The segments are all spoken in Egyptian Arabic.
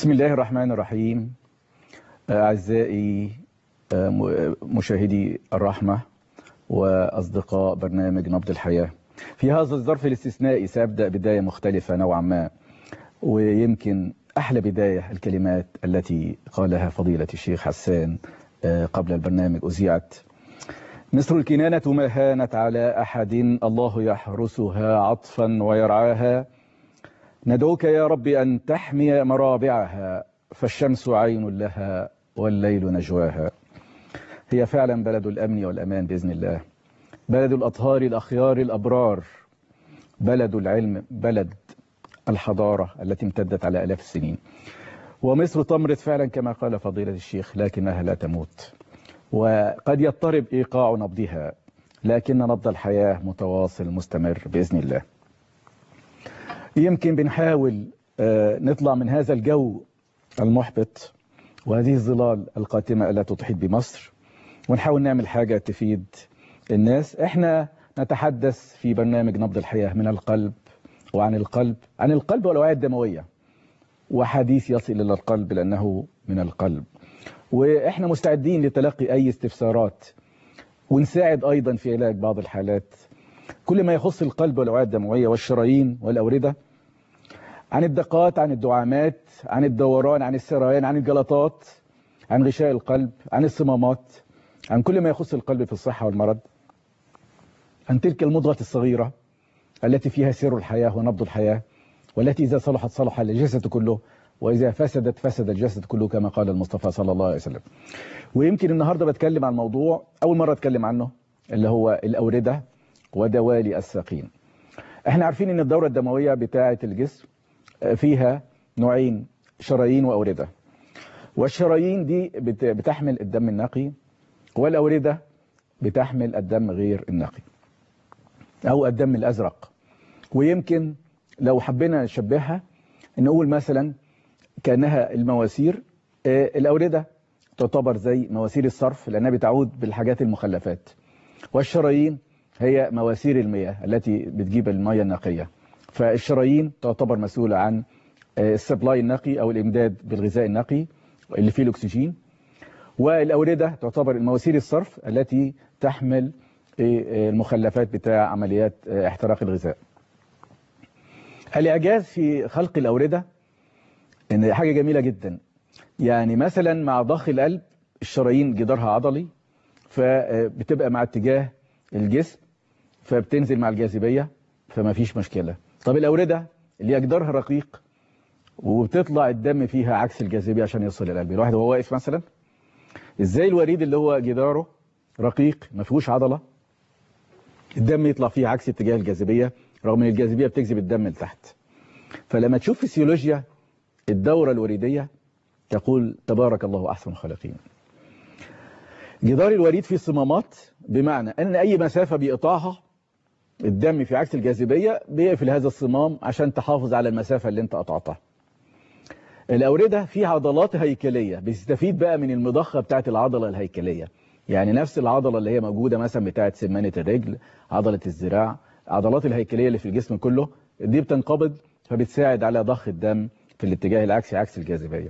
بسم الله الرحمن الرحيم أعزائي مشاهدي الرحمة وأصدقاء برنامج نبض الحياة في هذا الظرف الاستثنائي سأبدأ بداية مختلفة نوعا ما ويمكن أحلى بداية الكلمات التي قالها فضيلة الشيخ حسان قبل البرنامج أذيعت مصر الكنانة ما هانت على أحد الله يحرسها عطفا ويرعاها ندعوك يا رب أن تحمي مرابعها فالشمس عين لها والليل نجواها هي فعلا بلد الأمن والأمان بإذن الله بلد الأطهار الأخيار الأبرار بلد العلم بلد الحضارة التي امتدت على ألاف السنين ومصر تمرض فعلا كما قال فضيلة الشيخ لكنها لا تموت وقد يضطرب إيقاع نبضها لكن نبض الحياة متواصل مستمر بإذن الله يمكن بنحاول نطلع من هذا الجو المحبط وهذه الظلال القاتمة التي تحيط بمصر ونحاول نعمل حاجة تفيد الناس احنا نتحدث في برنامج نبض الحياة من القلب وعن القلب عن القلب والأوعية الدموية وحديث يصل إلى القلب لأنه من القلب وإحنا مستعدين لتلقي أي استفسارات ونساعد أيضا في علاج بعض الحالات كل ما يخص القلب والأوعية الدموية والشرايين والأوردة عن الدقات عن الدعامات عن الدوران عن السريان عن الجلطات عن غشاء القلب عن الصمامات عن كل ما يخص القلب في الصحة والمرض عن تلك المضغة الصغيرة التي فيها سر الحياة ونبض الحياة والتي إذا صلحت صلح الجسد كله وإذا فسدت فسد الجسد كله كما قال المصطفى صلى الله عليه وسلم ويمكن النهاردة بتكلم عن موضوع أول مرة أتكلم عنه اللي هو الأوردة ودوالي الساقين احنا عارفين ان الدورة الدموية بتاعة الجسم فيها نوعين شرايين وأوردة والشرايين دي بتحمل الدم النقي والأوردة بتحمل الدم غير النقي أو الدم الأزرق ويمكن لو حبينا نشبهها نقول مثلا كأنها المواسير الأوردة تعتبر زي مواسير الصرف لأنها بتعود بالحاجات المخلفات والشرايين هي مواسير المياه التي بتجيب المياه النقية فالشرايين تعتبر مسؤولة عن السبلاي النقي أو الإمداد بالغذاء النقي اللي فيه الأكسجين والأوردة تعتبر المواسير الصرف التي تحمل المخلفات بتاع عمليات احتراق الغذاء الإعجاز في خلق الأوردة إن حاجة جميلة جدا يعني مثلا مع ضخ القلب الشرايين جدارها عضلي فبتبقى مع اتجاه الجسم فبتنزل مع الجاذبية فما فيش مشكلة طب الأوردة اللي جدارها رقيق وبتطلع الدم فيها عكس الجاذبية عشان يوصل للقلب الواحد وهو واقف مثلا ازاي الوريد اللي هو جداره رقيق ما فيهوش عضلة الدم يطلع فيه عكس اتجاه الجاذبية رغم ان الجاذبية بتجذب الدم لتحت فلما تشوف فسيولوجيا الدورة الوريدية تقول تبارك الله أحسن الخالقين جدار الوريد فيه صمامات بمعنى أن أي مسافة بيقطعها الدم في عكس الجاذبية بيقفل هذا الصمام عشان تحافظ على المسافة اللي انت قطعتها الأوردة فيها عضلات هيكلية بتستفيد بقى من المضخة بتاعت العضلة الهيكلية يعني نفس العضلة اللي هي موجودة مثلا بتاعت سمانة الرجل عضلة الذراع عضلات الهيكلية اللي في الجسم كله دي بتنقبض فبتساعد على ضخ الدم في الاتجاه العكسي عكس الجاذبية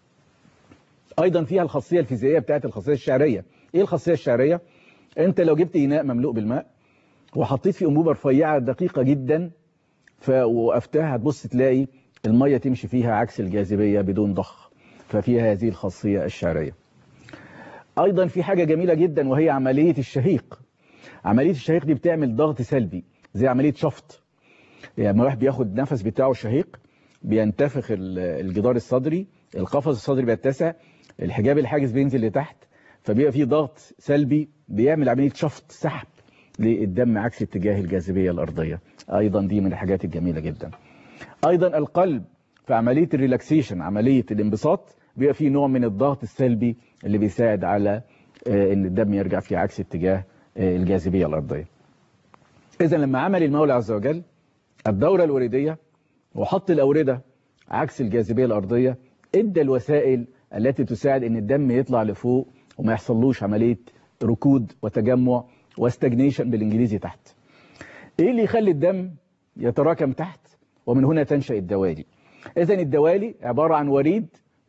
أيضا فيها الخاصية الفيزيائية بتاعت الخاصية الشعرية إيه الخاصية الشعرية؟ أنت لو جبت إناء مملوء بالماء وحطيت فيه أنبوبة رفيعة دقيقة جدا فوقفتها هتبص تلاقي المية تمشي فيها عكس الجاذبية بدون ضخ ففيها هذه الخاصية الشعرية أيضا في حاجة جميلة جدا وهي عملية الشهيق عملية الشهيق دي بتعمل ضغط سلبي زي عملية شفط يعني لما واحد بياخد نفس بتاعه شهيق بينتفخ الجدار الصدري القفص الصدري بيتسع الحجاب الحاجز بينزل لتحت فبيبقى فيه ضغط سلبي بيعمل عملية شفط سحب للدم عكس اتجاه الجاذبية الأرضية أيضا دي من الحاجات الجميلة جدا أيضا القلب في عملية الريلاكسيشن عملية الانبساط بيبقى فيه نوع من الضغط السلبي اللي بيساعد على ان الدم يرجع في عكس اتجاه الجاذبية الأرضية إذا لما عمل المولى عز وجل الدورة الوردية وحط الأوردة عكس الجاذبية الأرضية ادى الوسائل التي تساعد ان الدم يطلع لفوق وما يحصلوش عملية ركود وتجمع واستجنيشن بالانجليزي تحت ايه اللي يخلي الدم يتراكم تحت ومن هنا تنشأ الدوالي اذا الدوالي عبارة عن وريد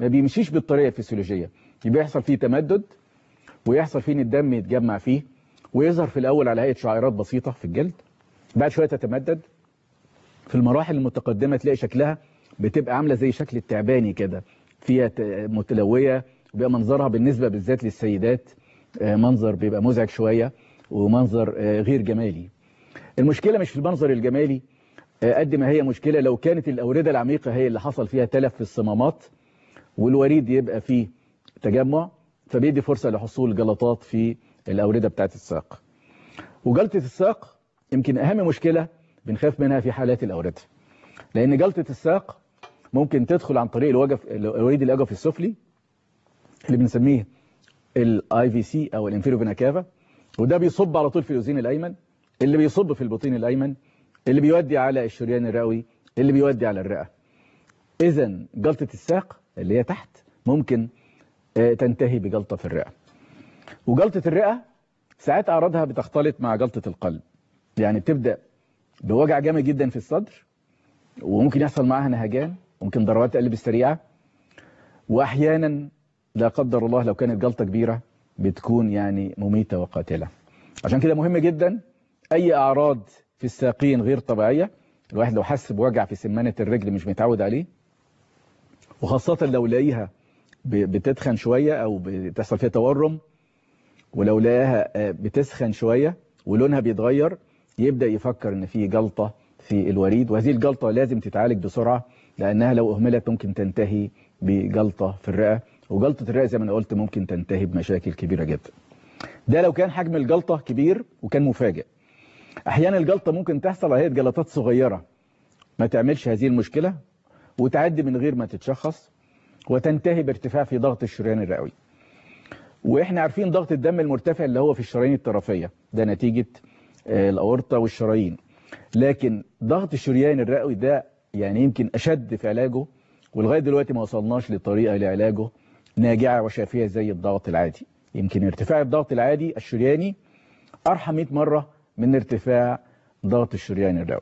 ما بيمشيش بالطريقه الفسيولوجيه يبقى يحصل فيه تمدد ويحصل فيه ان الدم يتجمع فيه ويظهر في الاول على هيئه شعيرات بسيطه في الجلد بعد شويه تتمدد في المراحل المتقدمه تلاقي شكلها بتبقى عامله زي شكل التعباني كده فيها متلويه وبيبقى منظرها بالنسبه بالذات للسيدات منظر بيبقى مزعج شويه ومنظر غير جمالي المشكله مش في المنظر الجمالي قد ما هي مشكله لو كانت الاورده العميقه هي اللي حصل فيها تلف في الصمامات والوريد يبقى فيه تجمع فبيدي فرصه لحصول جلطات في الاورده بتاعت الساق وجلطه الساق يمكن اهم مشكله بنخاف منها في حالات الاورده لان جلطه الساق ممكن تدخل عن طريق الوجف الوريد الاجوف السفلي اللي بنسميه الاي في سي او الانفيرو فينا كافا وده بيصب على طول في الاذين الايمن اللي بيصب في البطين الايمن اللي بيودي على الشريان الرئوي اللي بيودي على الرئه اذا جلطه الساق اللي هي تحت ممكن تنتهي بجلطه في الرئه وجلطه الرئه ساعات اعراضها بتختلط مع جلطه القلب يعني بتبدا بوجع جامد جدا في الصدر وممكن يحصل معاها نهجان ممكن ضربات قلب السريعه واحيانا لا قدر الله لو كانت جلطه كبيره بتكون يعني مميته وقاتله عشان كده مهم جدا اي اعراض في الساقين غير طبيعيه الواحد لو حس بوجع في سمانه الرجل مش متعود عليه وخاصه لو لاقيها بتتخن شويه او بتحصل فيها تورم ولو لقاها بتسخن شويه ولونها بيتغير يبدا يفكر ان في جلطه في الوريد وهذه الجلطه لازم تتعالج بسرعه لانها لو اهملت ممكن تنتهي بجلطه في الرئه وجلطه الرئه زي ما انا قلت ممكن تنتهي بمشاكل كبيره جدا ده لو كان حجم الجلطه كبير وكان مفاجئ احيانا الجلطه ممكن تحصل على هيئه جلطات صغيره ما تعملش هذه المشكله وتعدي من غير ما تتشخص وتنتهي بارتفاع في ضغط الشريان الرئوي واحنا عارفين ضغط الدم المرتفع اللي هو في الشرايين الطرفيه ده نتيجه الاورطه والشرايين لكن ضغط الشريان الرئوي ده يعني يمكن اشد في علاجه ولغايه دلوقتي ما وصلناش لطريقه لعلاجه ناجعه وشافيه زي الضغط العادي يمكن ارتفاع الضغط العادي الشرياني ارحم 100 مره من ارتفاع ضغط الشريان الرئوي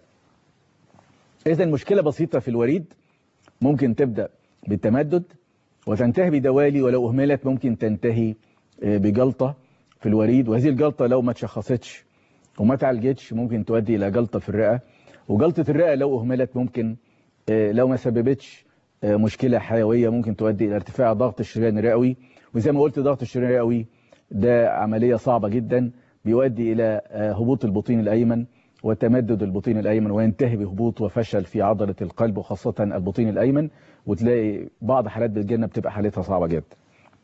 اذا مشكله بسيطه في الوريد ممكن تبدا بالتمدد وتنتهي بدوالي ولو اهملت ممكن تنتهي بجلطه في الوريد وهذه الجلطه لو ما تشخصتش وما تعالجتش ممكن تؤدي الى جلطه في الرئه وجلطه الرئه لو اهملت ممكن لو ما سببتش مشكله حيويه ممكن تؤدي الى ارتفاع ضغط الشريان الرئوي وزي ما قلت ضغط الشريان الرئوي ده عمليه صعبه جدا بيؤدي الى هبوط البطين الايمن وتمدد البطين الايمن وينتهي بهبوط وفشل في عضله القلب وخاصه البطين الايمن وتلاقي بعض حالات بالجنه بتبقى حالتها صعبه جدا.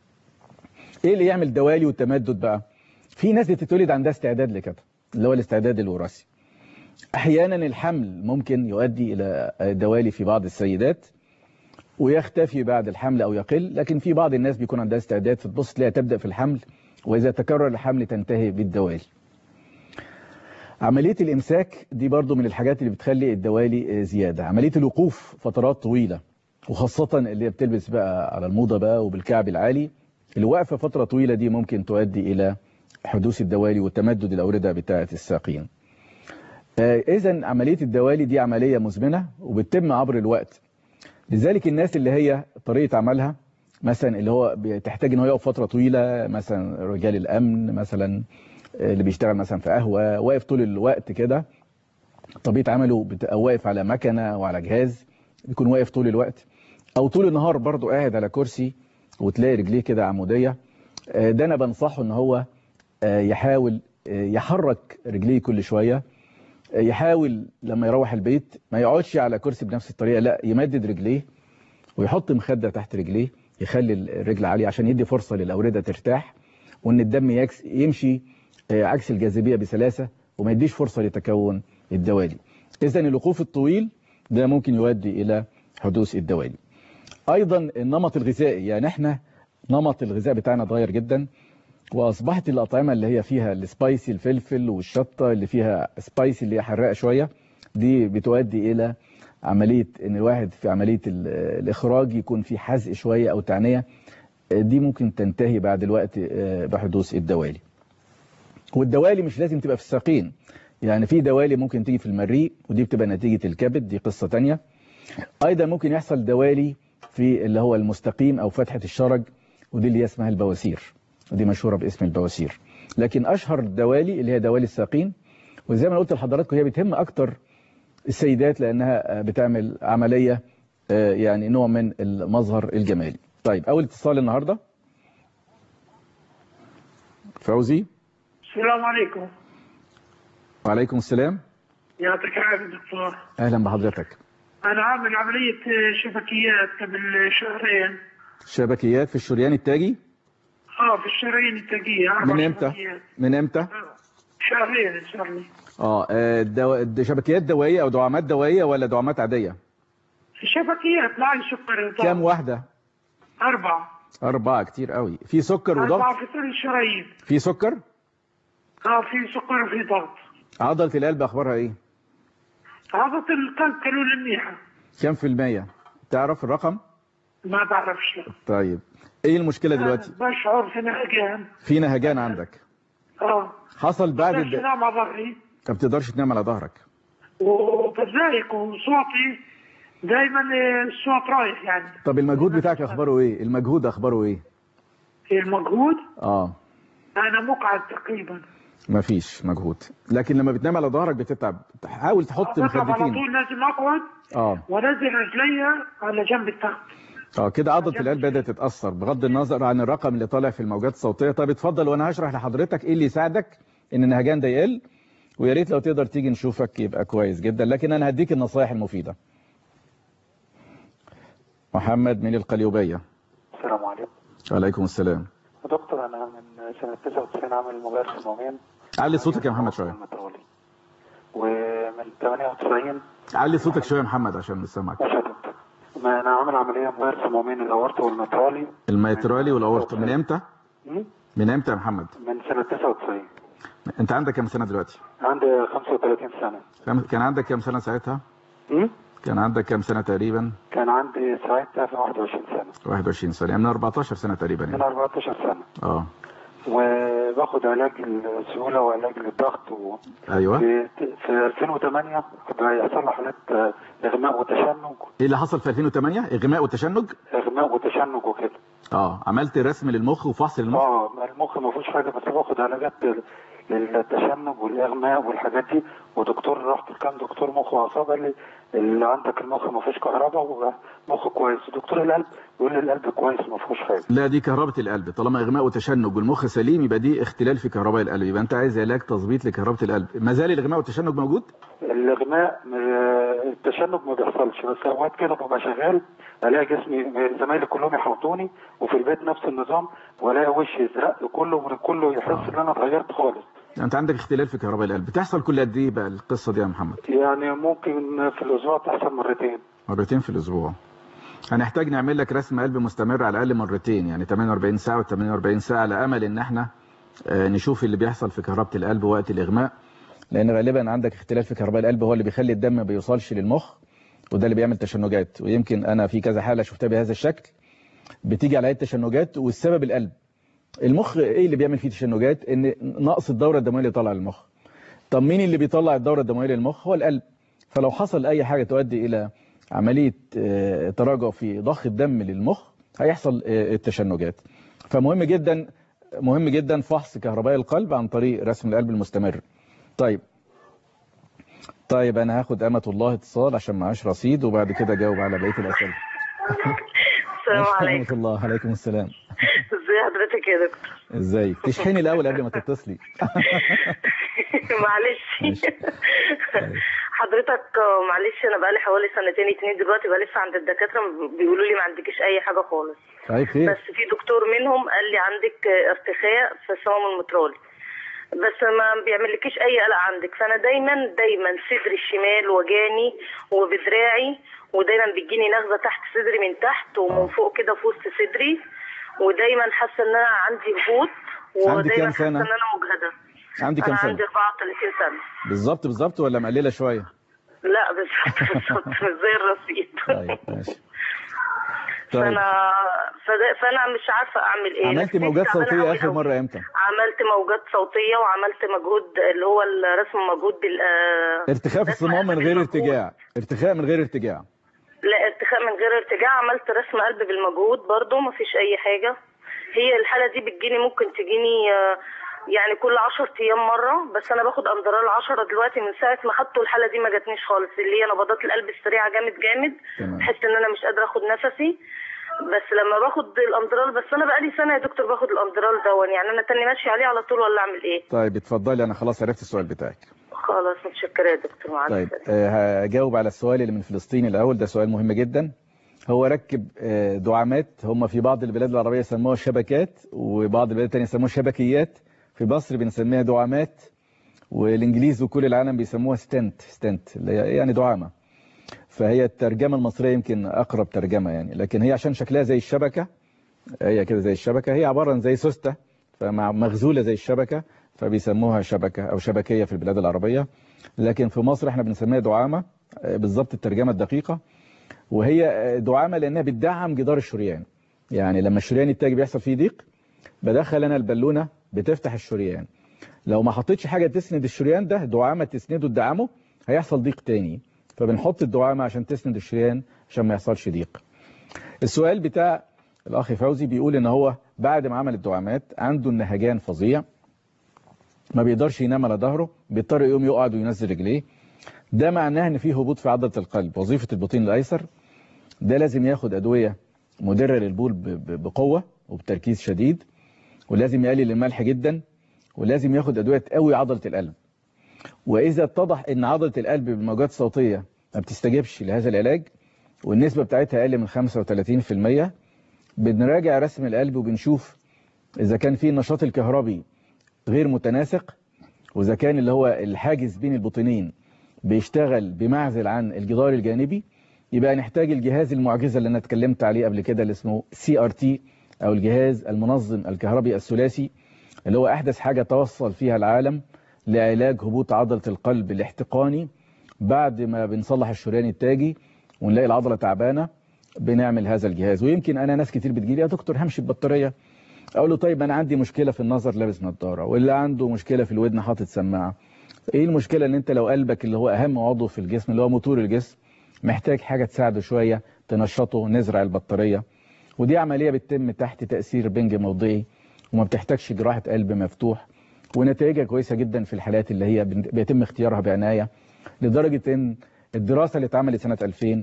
ايه اللي يعمل دوالي والتمدد بقى؟ في ناس بتتولد عندها استعداد لكده اللي هو الاستعداد الوراثي. احيانا الحمل ممكن يؤدي الى دوالي في بعض السيدات ويختفي بعد الحمل او يقل لكن في بعض الناس بيكون عندها استعداد فتبص تلاقيها تبدا في الحمل واذا تكرر الحمل تنتهي بالدوالي. عملية الإمساك دي برضو من الحاجات اللي بتخلي الدوالي زيادة عملية الوقوف فترات طويلة وخاصة اللي بتلبس بقى على الموضة بقى وبالكعب العالي الوقفة فترة طويلة دي ممكن تؤدي إلى حدوث الدوالي وتمدد الأوردة بتاعة الساقين إذا عملية الدوالي دي عملية مزمنة وبتتم عبر الوقت لذلك الناس اللي هي طريقة عملها مثلا اللي هو بتحتاج ان هو يقف فترة طويلة مثلا رجال الأمن مثلا اللي بيشتغل مثلا في قهوة واقف طول الوقت كده طبيعة عمله بتبقى واقف على مكنة وعلى جهاز بيكون واقف طول الوقت او طول النهار برضه قاعد على كرسي وتلاقي رجليه كده عمودية ده انا بنصحه ان هو يحاول يحرك رجليه كل شوية يحاول لما يروح البيت ما يقعدش على كرسي بنفس الطريقة لا يمدد رجليه ويحط مخدة تحت رجليه يخلي الرجل عالية عشان يدي فرصة للأوردة ترتاح وان الدم يمشي عكس الجاذبية بسلاسة وما يديش فرصة لتكون الدوالي إذا الوقوف الطويل ده ممكن يؤدي إلى حدوث الدوالي أيضا النمط الغذائي يعني احنا نمط الغذاء بتاعنا اتغير جدا وأصبحت الأطعمة اللي هي فيها السبايسي الفلفل والشطة اللي فيها سبايسي اللي هي حراقة شوية دي بتؤدي إلى عملية إن الواحد في عملية الإخراج يكون في حزق شوية أو تعنية دي ممكن تنتهي بعد الوقت بحدوث الدوالي والدوالي مش لازم تبقى في الساقين يعني في دوالي ممكن تيجي في المريء ودي بتبقى نتيجة الكبد دي قصة تانية أيضا ممكن يحصل دوالي في اللي هو المستقيم او فتحه الشرج ودي اللي هي اسمها البواسير ودي مشهوره باسم البواسير لكن اشهر الدوالي اللي هي دوالي الساقين وزي ما أنا قلت لحضراتكم هي بتهم اكتر السيدات لانها بتعمل عمليه آه، يعني نوع من المظهر الجمالي طيب اول اتصال النهارده فوزي السلام عليكم وعليكم السلام يعطيك العافية دكتور اهلا بحضرتك أنا عامل عملية شبكيات قبل شهرين شبكيات في الشريان التاجي اه في الشرايين التاجية أربع من امتى شبكيات. من امتى آه، شهرين صار لي اه آه، دو... د- شبكيات دوائيه او دعامات دوائيه ولا دعامات عاديه شبكيات معي سكر وضغط. كام واحده أربعة اربعه كتير قوي في سكر وضغط أربعة في كل الشرايين في سكر اه في سكر وفي ضغط عضله القلب اخبارها ايه عضلة القلب قالوا لي منيحة كام في المية تعرف الرقم ما بعرفش لا طيب ايه المشكله دلوقتي أنا بشعر في نهجان في نهجان عندك اه حصل بعد بس الد... نام على ظهري ما بتقدرش تنام على ظهرك وكذلك وصوتي دايما الصوت رايح يعني طب المجهود بتاعك اخباره ايه المجهود اخباره ايه المجهود اه انا مقعد تقريبا مفيش مجهود لكن لما بتنام على ظهرك بتتعب حاول تحط بتعب على مخدتين طول لازم اقعد اه وانزل رجلي على جنب التحت اه كده عضله القلب بدات تتاثر بغض النظر عن الرقم اللي طالع في الموجات الصوتيه طب اتفضل وانا هشرح لحضرتك ايه اللي يساعدك ان النهجان ده يقل ويا ريت لو تقدر تيجي نشوفك يبقى كويس جدا لكن انا هديك النصائح المفيده محمد من القليوبيه السلام عليكم وعليكم السلام دكتور انا من سنه 99 عامل مجال صمامين علي صوتك يا محمد شويه مترولي ومن 98 علي صوتك شويه يا محمد عشان نسمعك ماشي يا دكتور ما انا عامل عمليه مجال صمامين الاورطه والمترولي الميترالي والاورطه من امتى م? من امتى يا محمد من سنه 99 انت عندك كام سنه دلوقتي عندي 35 سنه كام- كان عندك كام سنه ساعتها م? كان عندك كام سنه تقريبا كان عندي ساعتها في 21 سنه 21 سنه يعني من 14 سنه تقريبا من يعني 14 سنه اه وباخد علاج السيوله وعلاج للضغط و... ايوه في في 2008 بيحصل لي حالات آه، اغماء وتشنج ايه اللي حصل في 2008 اغماء وتشنج اغماء وتشنج وكده اه عملت رسم للمخ وفحص للمخ اه المخ ما فيهوش حاجه بس باخد علاجات للتشنج والاغماء والحاجات دي ودكتور رحت لكام دكتور مخ واعصاب قال لي اللي عندك المخ ما فيهوش كهرباء ومخ كويس دكتور القلب يقول لي القلب كويس ما فيهوش حاجه لا دي كهربة القلب طالما اغماء وتشنج والمخ سليم يبقى دي اختلال في كهرباء القلب يبقى انت عايز علاج تظبيط لكهرباء القلب ما زال الاغماء والتشنج موجود الاغماء آه، التشنج ما بيحصلش بس اوقات كده ببقى شغال الاقي جسمي زمايلي كلهم يحوطوني وفي البيت نفس النظام والاقي وشي يزرق كله ومن كله يحس ان انا اتغيرت خالص انت عندك اختلال في كهرباء القلب بتحصل كل قد ايه بقى القصه دي يا محمد يعني ممكن في الاسبوع تحصل مرتين مرتين في الاسبوع هنحتاج نعمل لك رسم قلب مستمر على الاقل مرتين يعني 48 ساعه و48 ساعه على امل ان احنا آه، نشوف اللي بيحصل في كهربة القلب وقت الاغماء لان غالبا عندك اختلال في كهرباء القلب هو اللي بيخلي الدم ما بيوصلش للمخ وده اللي بيعمل تشنجات ويمكن انا في كذا حاله شفتها بهذا الشكل بتيجي على التشنجات والسبب القلب المخ ايه اللي بيعمل فيه تشنجات ان نقص الدوره الدمويه اللي طالعه للمخ طب مين اللي بيطلع الدوره الدمويه للمخ هو القلب فلو حصل اي حاجه تؤدي الى عمليه آه، تراجع في ضخ الدم للمخ هيحصل آه، التشنجات فمهم جدا مهم جدا فحص كهرباء القلب عن طريق رسم القلب المستمر طيب طيب انا هاخد امة الله اتصال عشان معاش رصيد وبعد كده اجاوب على بقيه الاسئله السلام عليكم ورحمه الله عليكم السلام ازي حضرتك يا دكتور ازيك تشحني الاول قبل ما تتصلي معلش ماشي. حضرتك آه، معلش انا بقالي حوالي سنتين اتنين دلوقتي بلف عند الدكاتره بيقولوا لي ما عندكيش اي حاجه خالص طيب خير بس في دكتور منهم قال لي عندك آه، ارتخاء في الصمام المترالي بس ما بيعملكيش اي قلق عندك فانا دايما دايما صدري الشمال وجاني وبدراعي ودايما بتجيني نغزه تحت صدري من تحت ومن فوق كده في وسط صدري ودايما حاسه ان انا عندي هبوط عندك كام ودايما حاسه ان سنة؟ انا مجهده عندي كام انا سنه عندي 34 سنه بالظبط بالظبط ولا مقلله شويه لا بالظبط بالظبط مش زي الرصيد طيب ماشي طيب فانا فده فانا مش عارفه اعمل ايه عملت لكن موجات نفسي أعملها صوتيه أوي اخر أوي. مره امتى عملت موجات صوتيه وعملت مجهود اللي هو الرسم مجهود بال آه، ارتخاء في رسم الصمام من غير بالمجهود. ارتجاع ارتخاء من غير ارتجاع لا ارتخاء ارتخاء من غير ارتجاع عملت رسم قلب بالمجهود برضو مفيش اي حاجه هي الحاله دي بتجيني ممكن تجيني آه، يعني كل 10 ايام مره بس انا باخد اندرال 10 دلوقتي من ساعه ما خدته الحاله دي ما جاتنيش خالص اللي هي نبضات القلب السريعه جامد جامد تمام. بحس ان انا مش قادره اخد نفسي بس لما باخد الاندرال بس انا بقالي سنه يا دكتور باخد الاندرال دون يعني انا تاني ماشي عليه على طول ولا اعمل ايه طيب اتفضلي انا خلاص عرفت السؤال بتاعك خلاص متشكره يا دكتور مع طيب السلامه آه، هجاوب على السؤال اللي من فلسطين الاول ده سؤال مهم جدا هو ركب آه، دعامات هم في بعض البلاد العربيه يسموها شبكات وبعض البلاد الثانيه يسموها شبكيات في مصر بنسميها دعامات والانجليز وكل العالم بيسموها ستنت ستنت اللي هي يعني دعامه فهي الترجمه المصريه يمكن اقرب ترجمه يعني لكن هي عشان شكلها زي الشبكه هي كده زي الشبكه هي عباره عن زي سوسته فمع مغزوله زي الشبكه فبيسموها شبكه او شبكيه في البلاد العربيه لكن في مصر احنا بنسميها دعامه آه، بالظبط الترجمه الدقيقه وهي آه، دعامه لانها بتدعم جدار الشريان يعني لما الشريان التاجي بيحصل فيه ضيق بدخل انا البالونه بتفتح الشريان لو ما حطيتش حاجه تسند الشريان ده دعامه تسنده تدعمه هيحصل ضيق تاني فبنحط الدعامه عشان تسند الشريان عشان ما يحصلش ضيق السؤال بتاع الاخ فوزي بيقول ان هو بعد ما عمل الدعامات عنده النهجان فظيع ما بيقدرش ينام على ظهره بيضطر يقوم يقعد وينزل رجليه ده معناه ان في هبوط في عضله القلب وظيفه البطين الايسر ده لازم ياخد ادويه مدره للبول ب- ب- بقوه وبتركيز شديد ولازم يقلل الملح جدا ولازم ياخد ادويه تقوي عضله القلب واذا اتضح ان عضله القلب بالموجات الصوتيه ما بتستجيبش لهذا العلاج والنسبه بتاعتها اقل من 35% بنراجع رسم القلب وبنشوف اذا كان في النشاط الكهربي غير متناسق واذا كان اللي هو الحاجز بين البطينين بيشتغل بمعزل عن الجدار الجانبي يبقى نحتاج الجهاز المعجزه اللي انا اتكلمت عليه قبل كده اللي اسمه سي ار تي او الجهاز المنظم الكهربي الثلاثي اللي هو احدث حاجه توصل فيها العالم لعلاج هبوط عضله القلب الاحتقاني بعد ما بنصلح الشريان التاجي ونلاقي العضله تعبانه بنعمل هذا الجهاز ويمكن انا ناس كتير بتجيلي يا دكتور همشي ببطاريه اقول له طيب انا عندي مشكله في النظر لابس نظاره واللي عنده مشكله في الودن حاطط سماعه ايه المشكله ان انت لو قلبك اللي هو اهم عضو في الجسم اللي هو موتور الجسم محتاج حاجه تساعده شويه تنشطه نزرع البطاريه ودي عمليه بتتم تحت تاثير بنج موضعي وما بتحتاجش جراحه قلب مفتوح ونتائجها كويسه جدا في الحالات اللي هي بن- بيتم اختيارها بعنايه لدرجه ان الدراسه اللي اتعملت سنه 2000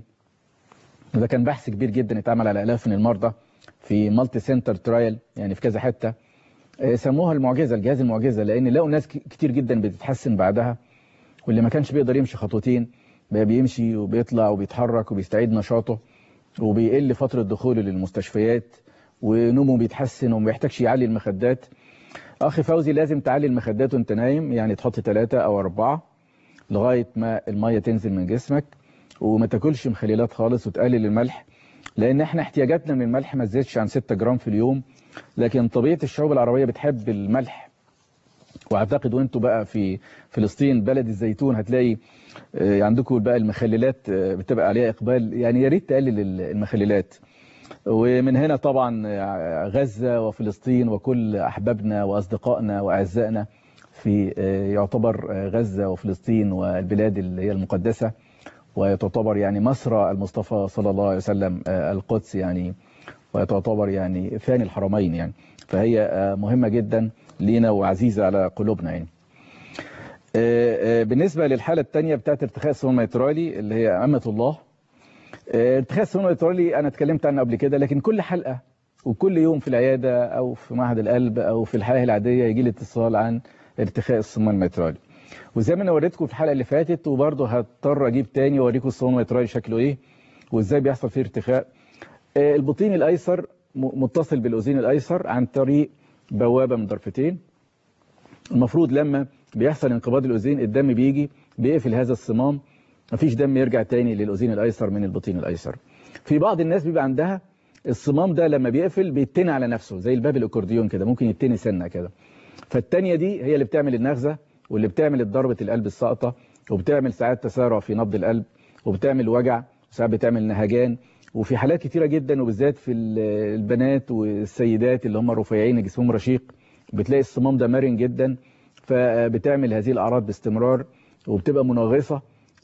وده كان بحث كبير جدا اتعمل على الاف من المرضى في مالتي سنتر ترايل يعني في كذا حته آه، سموها المعجزه الجهاز المعجزه لان لقوا ناس ك- كتير جدا بتتحسن بعدها واللي ما كانش بيقدر يمشي خطوتين بقى بيمشي وبيطلع وبيتحرك وبيستعيد نشاطه وبيقل فتره دخوله للمستشفيات ونومه بيتحسن وما بيحتاجش يعلي المخدات اخي فوزي لازم تعلي المخدات وانت نايم يعني تحط ثلاثة او اربعة لغايه ما الميه تنزل من جسمك وما تاكلش مخللات خالص وتقلل الملح لان احنا احتياجاتنا من الملح ما تزيدش عن 6 جرام في اليوم لكن طبيعه الشعوب العربيه بتحب الملح واعتقد وانتوا بقى في فلسطين بلد الزيتون هتلاقي آه، عندكم بقى المخللات آه، بتبقى عليها اقبال يعني يا ريت تقلل ال- المخللات ومن هنا طبعا آه، غزه وفلسطين وكل احبابنا واصدقائنا واعزائنا في آه، يعتبر آه، غزه وفلسطين والبلاد اللي هي المقدسه وتعتبر يعني مسرى المصطفى صلى الله عليه وسلم آه، القدس يعني وتعتبر يعني ثاني الحرمين يعني فهي آه، مهمة جدا لينا وعزيزة على قلوبنا يعني آه، آه، بالنسبة للحالة الثانية بتاعت ارتخاء السموم الميترالي اللي هي أمة الله آه، ارتخاء السموم الميترالي أنا اتكلمت عنه قبل كده لكن كل حلقة وكل يوم في العيادة أو في معهد القلب أو في الحياة العادية يجي لي اتصال عن ارتخاء الصمام الميترالي وزي ما انا وريتكم في الحلقه اللي فاتت وبرضه هضطر اجيب تاني واوريكم الصمام الميترالي شكله ايه وازاي بيحصل فيه ارتخاء آه، البطين الايسر م- متصل بالاذين الايسر عن طريق بوابه من ضرفتين المفروض لما بيحصل انقباض الاذين الدم بيجي بيقفل هذا الصمام مفيش دم يرجع تاني للاذين الايسر من البطين الايسر في بعض الناس بيبقى عندها الصمام ده لما بيقفل بيتني على نفسه زي الباب الاكورديون كده ممكن يتني سنه كده فالتانية دي هي اللي بتعمل النغزة واللي بتعمل ضربة القلب الساقطة وبتعمل ساعات تسارع في نبض القلب وبتعمل وجع وساعات بتعمل نهجان وفي حالات كتيرة جدا وبالذات في ال- البنات والسيدات اللي هم رفيعين جسمهم رشيق بتلاقي الصمام ده مرن جدا فبتعمل هذه الأعراض باستمرار وبتبقى منغصة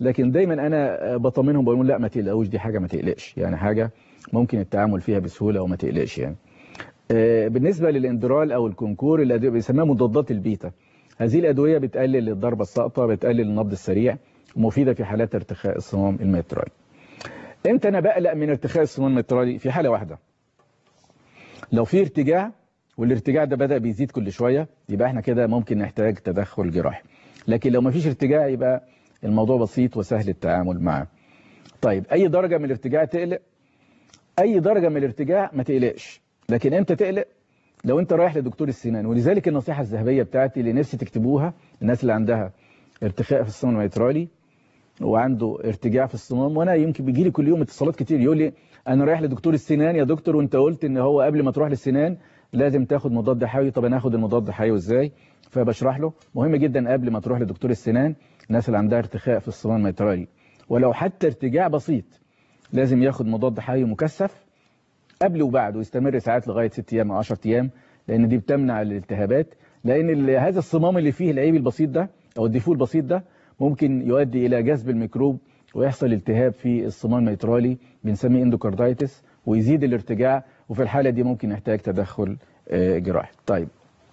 لكن دايما انا بطمنهم بقول لهم لا ما تقلقوش دي حاجه ما تقلقش يعني حاجه ممكن التعامل فيها بسهوله وما تقلقش يعني آه، بالنسبه للاندرال او الكونكور اللي بيسموها مضادات البيتا هذه الادويه بتقلل الضربه الساقطه بتقلل النبض السريع ومفيده في حالات ارتخاء الصمام الميترالي امتى انا بقلق من ارتخاء الصمام الميترالي في حاله واحده لو في ارتجاع والارتجاع ده بدأ بيزيد كل شوية يبقى احنا كده ممكن نحتاج تدخل جراحي لكن لو ما فيش ارتجاع يبقى الموضوع بسيط وسهل التعامل معه طيب اي درجة من الارتجاع تقلق اي درجة من الارتجاع ما تقلقش لكن امتى تقلق لو انت رايح لدكتور السنان ولذلك النصيحة الذهبية بتاعتي اللي نفسي تكتبوها الناس اللي عندها ارتخاء في الصمام الميترالي وعنده ارتجاع في الصمام وانا يمكن بيجي لي كل يوم اتصالات كتير يقول لي انا رايح لدكتور السنان يا دكتور وانت قلت ان هو قبل ما تروح للسنان لازم تاخد مضاد حيوي طب انا اخد المضاد الحيوي ازاي فبشرح له مهم جدا قبل ما تروح لدكتور السنان الناس اللي عندها ارتخاء في الصمام الميترالي ولو حتى ارتجاع بسيط لازم ياخد مضاد حيوي مكثف قبل وبعد ويستمر ساعات لغايه 6 ايام او 10 ايام لان دي بتمنع الالتهابات لان ال- هذا الصمام اللي فيه العيب البسيط ده او الديفو البسيط ده ممكن يؤدي الى جذب الميكروب ويحصل التهاب في الصمام الميترالي بنسميه اندوكاردايتس ويزيد الارتجاع وفي الحاله دي ممكن نحتاج تدخل آه، جراحي طيب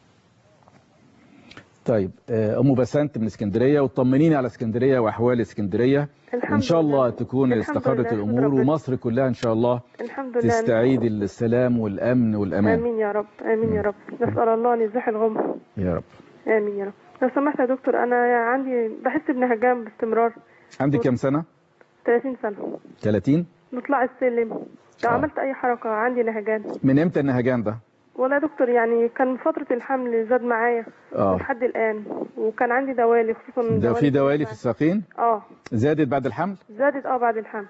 طيب آه، ام بسنت من اسكندريه وطمنيني على اسكندريه واحوال اسكندريه الحمد ان شاء الله لله. تكون الحمد استقرت لله، الامور ربنا. ومصر كلها ان شاء الله الحمد لله تستعيد السلام والامن والامان امين يا رب امين يا رب نسال الله ان يزيح الغم يا رب امين يا رب لو سمحت يا دكتور انا عندي بحس بنهجان باستمرار عندك كام سنه 30 سنه 30 نطلع السلم لو آه. عملت اي حركه عندي نهجان من امتى النهجان ده والله يا دكتور يعني كان فتره الحمل زاد معايا اه لحد الان وكان عندي دوالي خصوصا ده في دوالي في في الساقين اه زادت بعد الحمل زادت اه بعد الحمل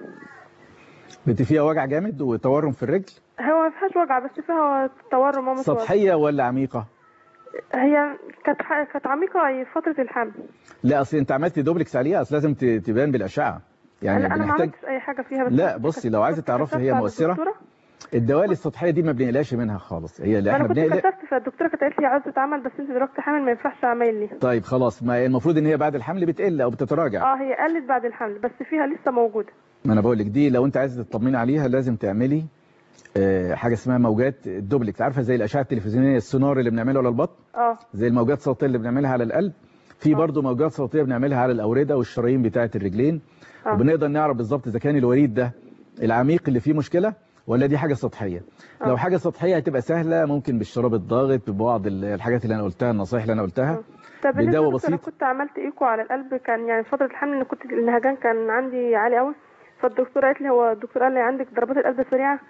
بت فيها وجع جامد وتورم في الرجل هو ما فيهاش وجع بس فيها تورم ماما سطحيه ولا عميقه هي كانت ح- كانت عميقه فتره الحمل لا اصل انت عملت دوبلكس عليها اصل لازم ت- تبان بالاشعه يعني انا انا ما بنحتاج عملتش اي حاجه فيها بس لا بصي لو عايزه تعرفي هي كشفت على مؤثره الدكتورة. الدوالي السطحيه دي ما بنقلقش منها خالص هي اللي انا احنا كنت بنقلق كشفت فالدكتوره كانت قالت لي عاوزه تتعمل بس انت دلوقتي حامل ما ينفعش اعمل لي طيب خلاص ما المفروض ان هي بعد الحمل بتقل او بتتراجع اه هي قلت بعد الحمل بس فيها لسه موجوده ما انا بقول لك دي لو انت عايزه تطمني عليها لازم تعملي آه، حاجه اسمها موجات الدوبلكس عارفه زي الاشعه التلفزيونيه السونار اللي بنعمله على البطن اه زي الموجات الصوتيه اللي بنعملها على القلب في برضه موجات صوتيه بنعملها على الاورده والشرايين بتاعه الرجلين آه. وبنقدر نعرف بالظبط اذا كان الوريد ده العميق اللي فيه مشكله ولا دي حاجه سطحيه لو حاجه سطحيه هتبقى سهله ممكن بالشراب الضاغط ببعض ال- الحاجات اللي انا قلتها النصائح اللي انا قلتها طب بالنسبه بدواء لدكتور، انا بسيط كنت عملت ايكو على القلب كان يعني فتره الحمل ان كنت النهجان كان عندي عالي قوي فالدكتور قالت لي هو الدكتور قال لي عندك ضربات القلب سريعه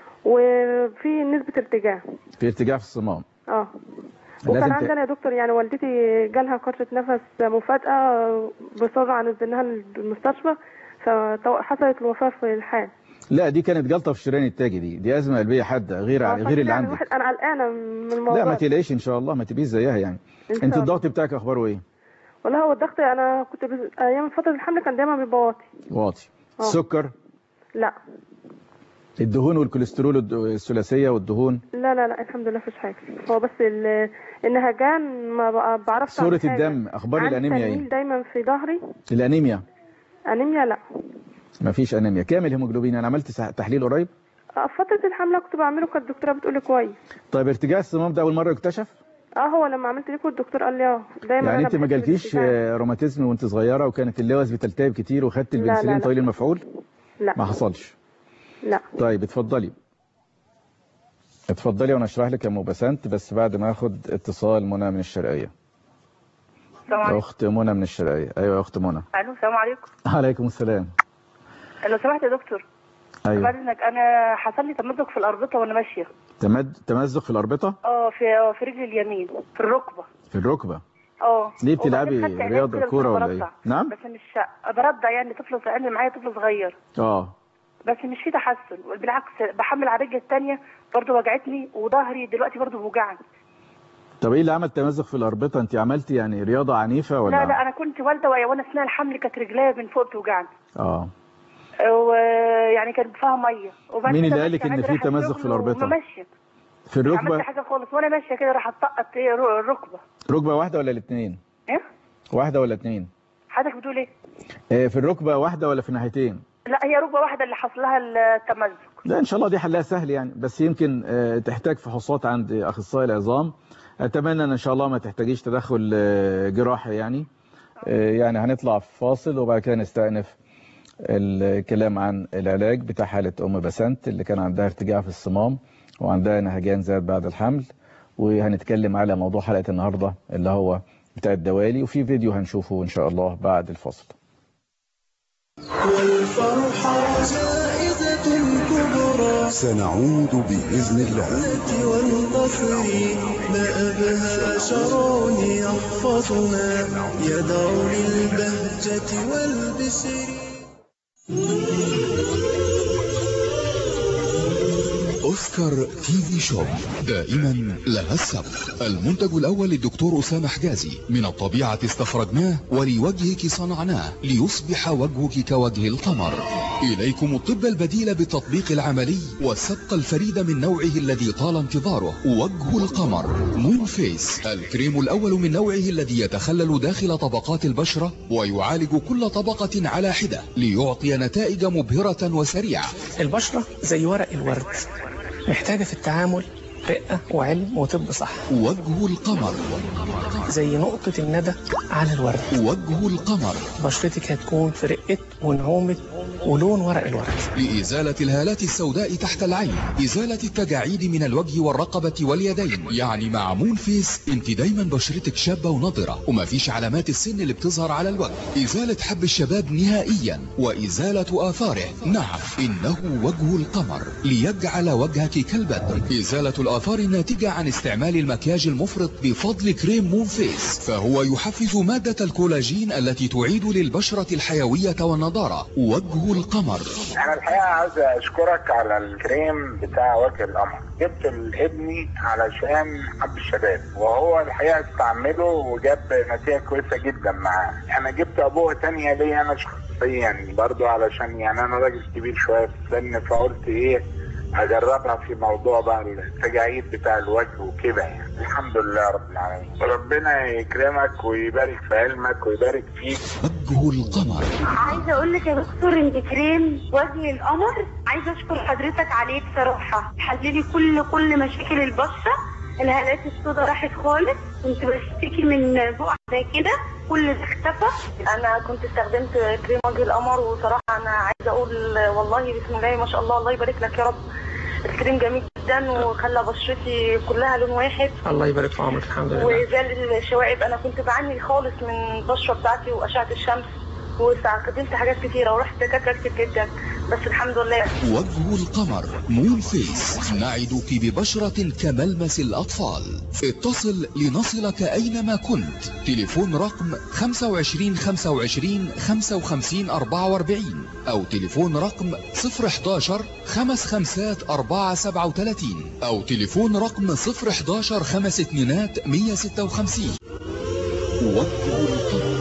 وفي نسبه ارتجاع في ارتجاع في الصمام اه لازم وكان ت- عندنا يا دكتور يعني والدتي جالها كرشه نفس مفاجاه بسرعه نزلناها المستشفى فحصلت الوفاه في الحال لا دي كانت جلطه في الشريان التاجي دي دي ازمه قلبيه حاده غير آه، غير فكده اللي يعني عندك الواحد- انا قلقانه من الموضوع لا ما ده. تقلقيش ان شاء الله ما تبقيش زيها يعني إن شاء انت الله. الضغط بتاعك اخباره ايه والله هو الضغط انا كنت بز... ايام فتره الحمل كان دايما بيبقى واطي واطي آه. السكر لا الدهون والكوليسترول الد- الثلاثيه والدهون لا لا لا الحمد لله مفيش حاجه هو بس ال- النهجان ما بقى- بعرفش صوره أعمل حاجة. الدم اخبار عندي الانيميا تنميل ايه دايما في ظهري الانيميا انيميا لا ما فيش انيميا كامل هيموجلوبين انا عملت سح- تحليل قريب آه، فتره الحمله كنت بعمله كانت الدكتوره بتقول لي كويس طيب ارتجاع الصمام ده اول مره يكتشف اه هو لما عملت ليكو الدكتور قال لي اه دايما يعني أنا انت ما بحس جالكيش بالارتجاع. آه، روماتيزم وانت صغيره وكانت اللوز بتلتهب كتير وخدت لا، لا، البنسلين لا. طويل المفعول لا ما حصلش لا طيب اتفضلي اتفضلي وانا اشرح لك يا ام بسنت بس بعد ما اخد اتصال منى من الشرقيه السلام عليكم اخت منى من الشرقيه ايوه يا اخت منى الو السلام عليكم عليكم السلام لو سمحت يا دكتور ايوه بعد انك انا حصل لي تمزق في الاربطه وانا ماشيه تمد تمزق في الاربطه اه في آه، في رجلي اليمين في الركبه في الركبه اه ليه وبعدين بتلعبي خدت علاج رياضة كده بس كورة أنا ولا إيه؟ برضع. نعم؟ بس مش برضع يعني طفل صغير معايا طفل صغير اه بس مش في تحسن بالعكس بحمل على رجلي الثانيه برضه وجعتني وظهري دلوقتي برضه بوجعني طب ايه اللي عمل تمزق في الاربطه انت عملتي يعني رياضه عنيفه ولا لا لا انا كنت والده وهي- وانا اثناء الحمل كانت رجليا من فوق بتوجعني اه ويعني كانت فيها ميه وبعد مين كده اللي قالك ماشية إن عادي في رايحة تمزق في الشغل الأربطة؟ وماشيه في مش عملت الركبه حاجه خالص وانا ماشيه كده راح اتطقط ايه رو- الركبه ركبه واحده ولا الاثنين ايه واحده ولا اثنين حضرتك بتقول ايه آه، في الركبه واحده ولا في الناحيتين لا هي ركبه واحده اللي حصل لها التمزق لا ان شاء الله دي حلها سهل يعني بس يمكن آه، تحتاج فحوصات عند اخصائي العظام اتمنى ان ان شاء الله ما تحتاجيش تدخل آه، جراحي يعني آه، يعني هنطلع في فاصل وبعد كده نستأنف الكلام عن العلاج بتاع حالة أم بسنت اللي كان عندها ارتجاع في الصمام وعندها نهجان زاد بعد الحمل وهنتكلم على موضوع حلقة النهاردة اللي هو بتاع الدوالي وفي فيديو هنشوفه إن شاء الله بعد الفاصل والفرحة جائزة كبرى سنعود بإذن الله والنصر ما أبهى شرون يحفظنا يدعو للبهجة والبشر أوسكار تي في شوب دائما لها السبق المنتج الأول للدكتور أسامة حجازي من الطبيعة استخرجناه ولوجهك صنعناه ليصبح وجهك كوجه القمر إليكم الطب البديل بالتطبيق العملي والسبق الفريد من نوعه الذي طال انتظاره وجه القمر مون فيس الكريم الأول من نوعه الذي يتخلل داخل طبقات البشرة ويعالج كل طبقة على حدة ليعطي نتائج مبهرة وسريعة البشرة زي ورق الورد محتاجة في التعامل رقة وعلم وطب صح وجه القمر زي نقطة الندى على الورد وجه القمر بشرتك هتكون في رقة ونعومة ولون ورق الورد لإزالة الهالات السوداء تحت العين إزالة التجاعيد من الوجه والرقبة واليدين يعني مع مون فيس انت دايما بشرتك شابة ونضرة وما فيش علامات السن اللي بتظهر على الوجه إزالة حب الشباب نهائيا وإزالة آثاره نعم إنه وجه القمر ليجعل وجهك كالبدر إزالة الآثار الناتجة عن استعمال المكياج المفرط بفضل كريم مون فيس فهو يحفز مادة الكولاجين التي تعيد للبشرة الحيوية والنضارة وجه القمر انا الحقيقه عايز اشكرك على الكريم بتاع وجه القمر جبت لابني علشان حب الشباب وهو الحقيقه استعمله وجاب نتيجه كويسه جدا معاه انا جبت ابوه تانية ليا انا شخصيا برضو علشان يعني انا راجل كبير شويه في السن فقلت ايه اجربها في موضوع بقى التجاعيد بتاع الوجه وكده يعني الحمد لله رب العالمين ربنا يكرمك ويبارك في علمك ويبارك فيك وجه القمر عايزه اقول لك يا دكتور انت كريم وجه القمر عايزه اشكر حضرتك عليه بصراحه حللي كل كل مشاكل البشره الهالات السوداء راحت خالص كنت بشتكي من بقع زي كده كل ده اختفى انا كنت استخدمت كريم وجه القمر وصراحه انا عايزه اقول والله بسم الله ما شاء الله الله يبارك لك يا رب الكريم جميل جدا وخلى بشرتي كلها لون واحد الله يبارك في عمرك الحمد لله وزال الشوائب انا كنت بعاني خالص من البشره بتاعتي واشعه الشمس واستخدمت حاجات كتيره ورحت دكاتره كتير جدا بس الحمد لله وجه القمر مون فيس نعدك ببشرة كملمس الأطفال اتصل لنصلك أينما كنت تليفون رقم 25 25 55 44 أو تليفون رقم 011 خمس خمسات 4 37 أو تليفون رقم 011 خمس اتنينات 156 وجه القمر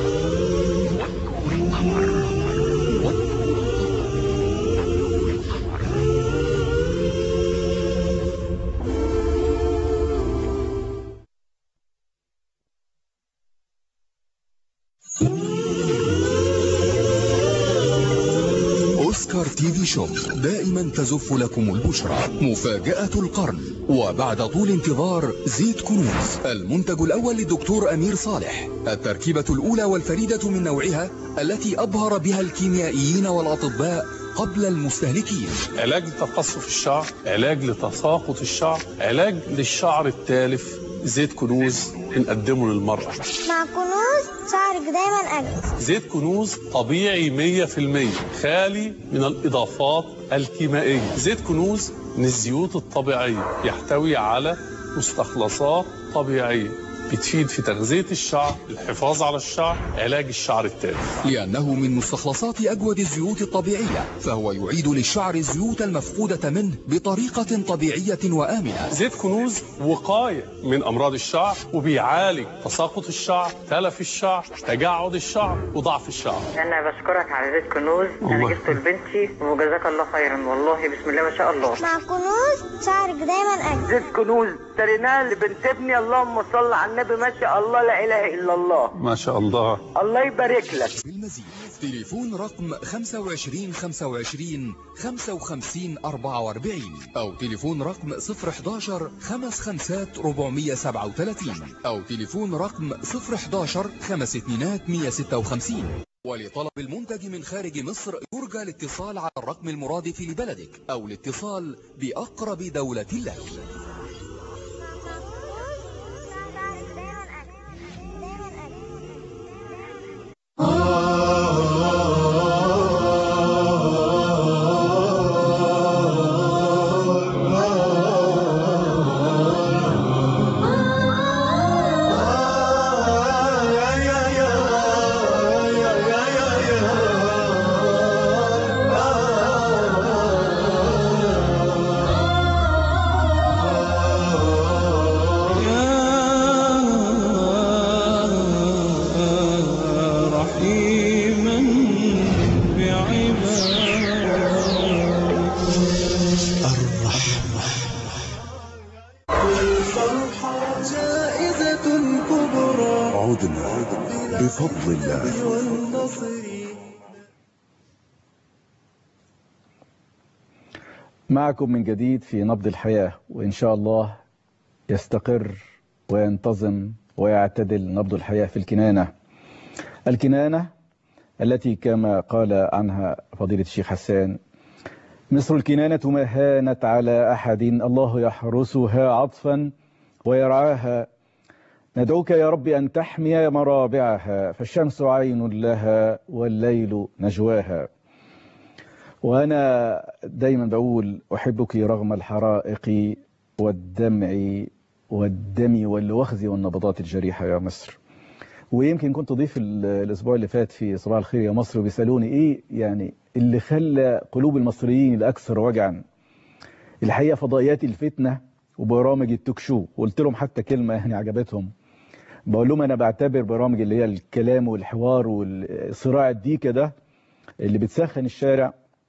أوسكار تي في شوب دائما تزف لكم البشرى مفاجأة القرن وبعد طول انتظار زيت كنوز المنتج الأول للدكتور أمير صالح التركيبة الأولى والفريدة من نوعها التي أبهر بها الكيميائيين والأطباء قبل المستهلكين علاج لتقصف الشعر علاج لتساقط الشعر علاج للشعر التالف زيت كنوز بنقدمه للمرأة مع كنوز شعرك دايما أجمل زيت كنوز طبيعي 100% خالي من الإضافات الكيميائية زيت كنوز من الزيوت الطبيعية يحتوي على مستخلصات طبيعية بتفيد في تغذية الشعر الحفاظ على الشعر علاج الشعر التالف لأنه من مستخلصات أجود الزيوت الطبيعية فهو يعيد للشعر الزيوت المفقودة منه بطريقة طبيعية وآمنة زيت كنوز وقاية من أمراض الشعر وبيعالج تساقط الشعر تلف الشعر تجعد الشعر وضعف الشعر انا بشكرك على زيت كنوز انا الله جبته لبنتي وجزاك الله خيرا والله بسم الله ما شاء الله مع كنوز شعرك دايما أجمل زيت كنوز اشتريناه لبنت ابني اللهم صل على النبي ما شاء الله لا اله الا الله ما شاء الله الله يبارك لك بالمزيد تليفون رقم 25 25 55 44 أو تليفون رقم 011 خمس خمسات 437 أو تليفون رقم 011 خمس اتنينات 156 ولطلب المنتج من خارج مصر يرجى الاتصال على الرقم المرادف لبلدك أو الاتصال بأقرب دولة لك رحيما بعباده الرحمة والفرحة جائزة كبرى عدنا بفضل الله والنصر معكم من جديد في نبض الحياة وإن شاء الله يستقر وينتظم ويعتدل نبض الحياة في الكنانة الكنانة التي كما قال عنها فضيلة الشيخ حسان مصر الكنانة ما هانت على أحد الله يحرسها عطفا ويرعاها ندعوك يا رب أن تحمي مرابعها فالشمس عين لها والليل نجواها وأنا دايما بقول أحبك رغم الحرائق والدمع والدم والوخز والنبضات الجريحة يا مصر ويمكن كنت ضيف ال- الأسبوع اللي فات في صباح الخير يا مصر وبيسألوني إيه يعني اللي خلى قلوب المصريين الأكثر وجعا الحقيقة فضائيات الفتنة وبرامج التوك شو قلت لهم حتى كلمة يعني عجبتهم بقول لهم أنا بعتبر برامج اللي هي الكلام والحوار والصراع الديكة ده اللي بتسخن الشارع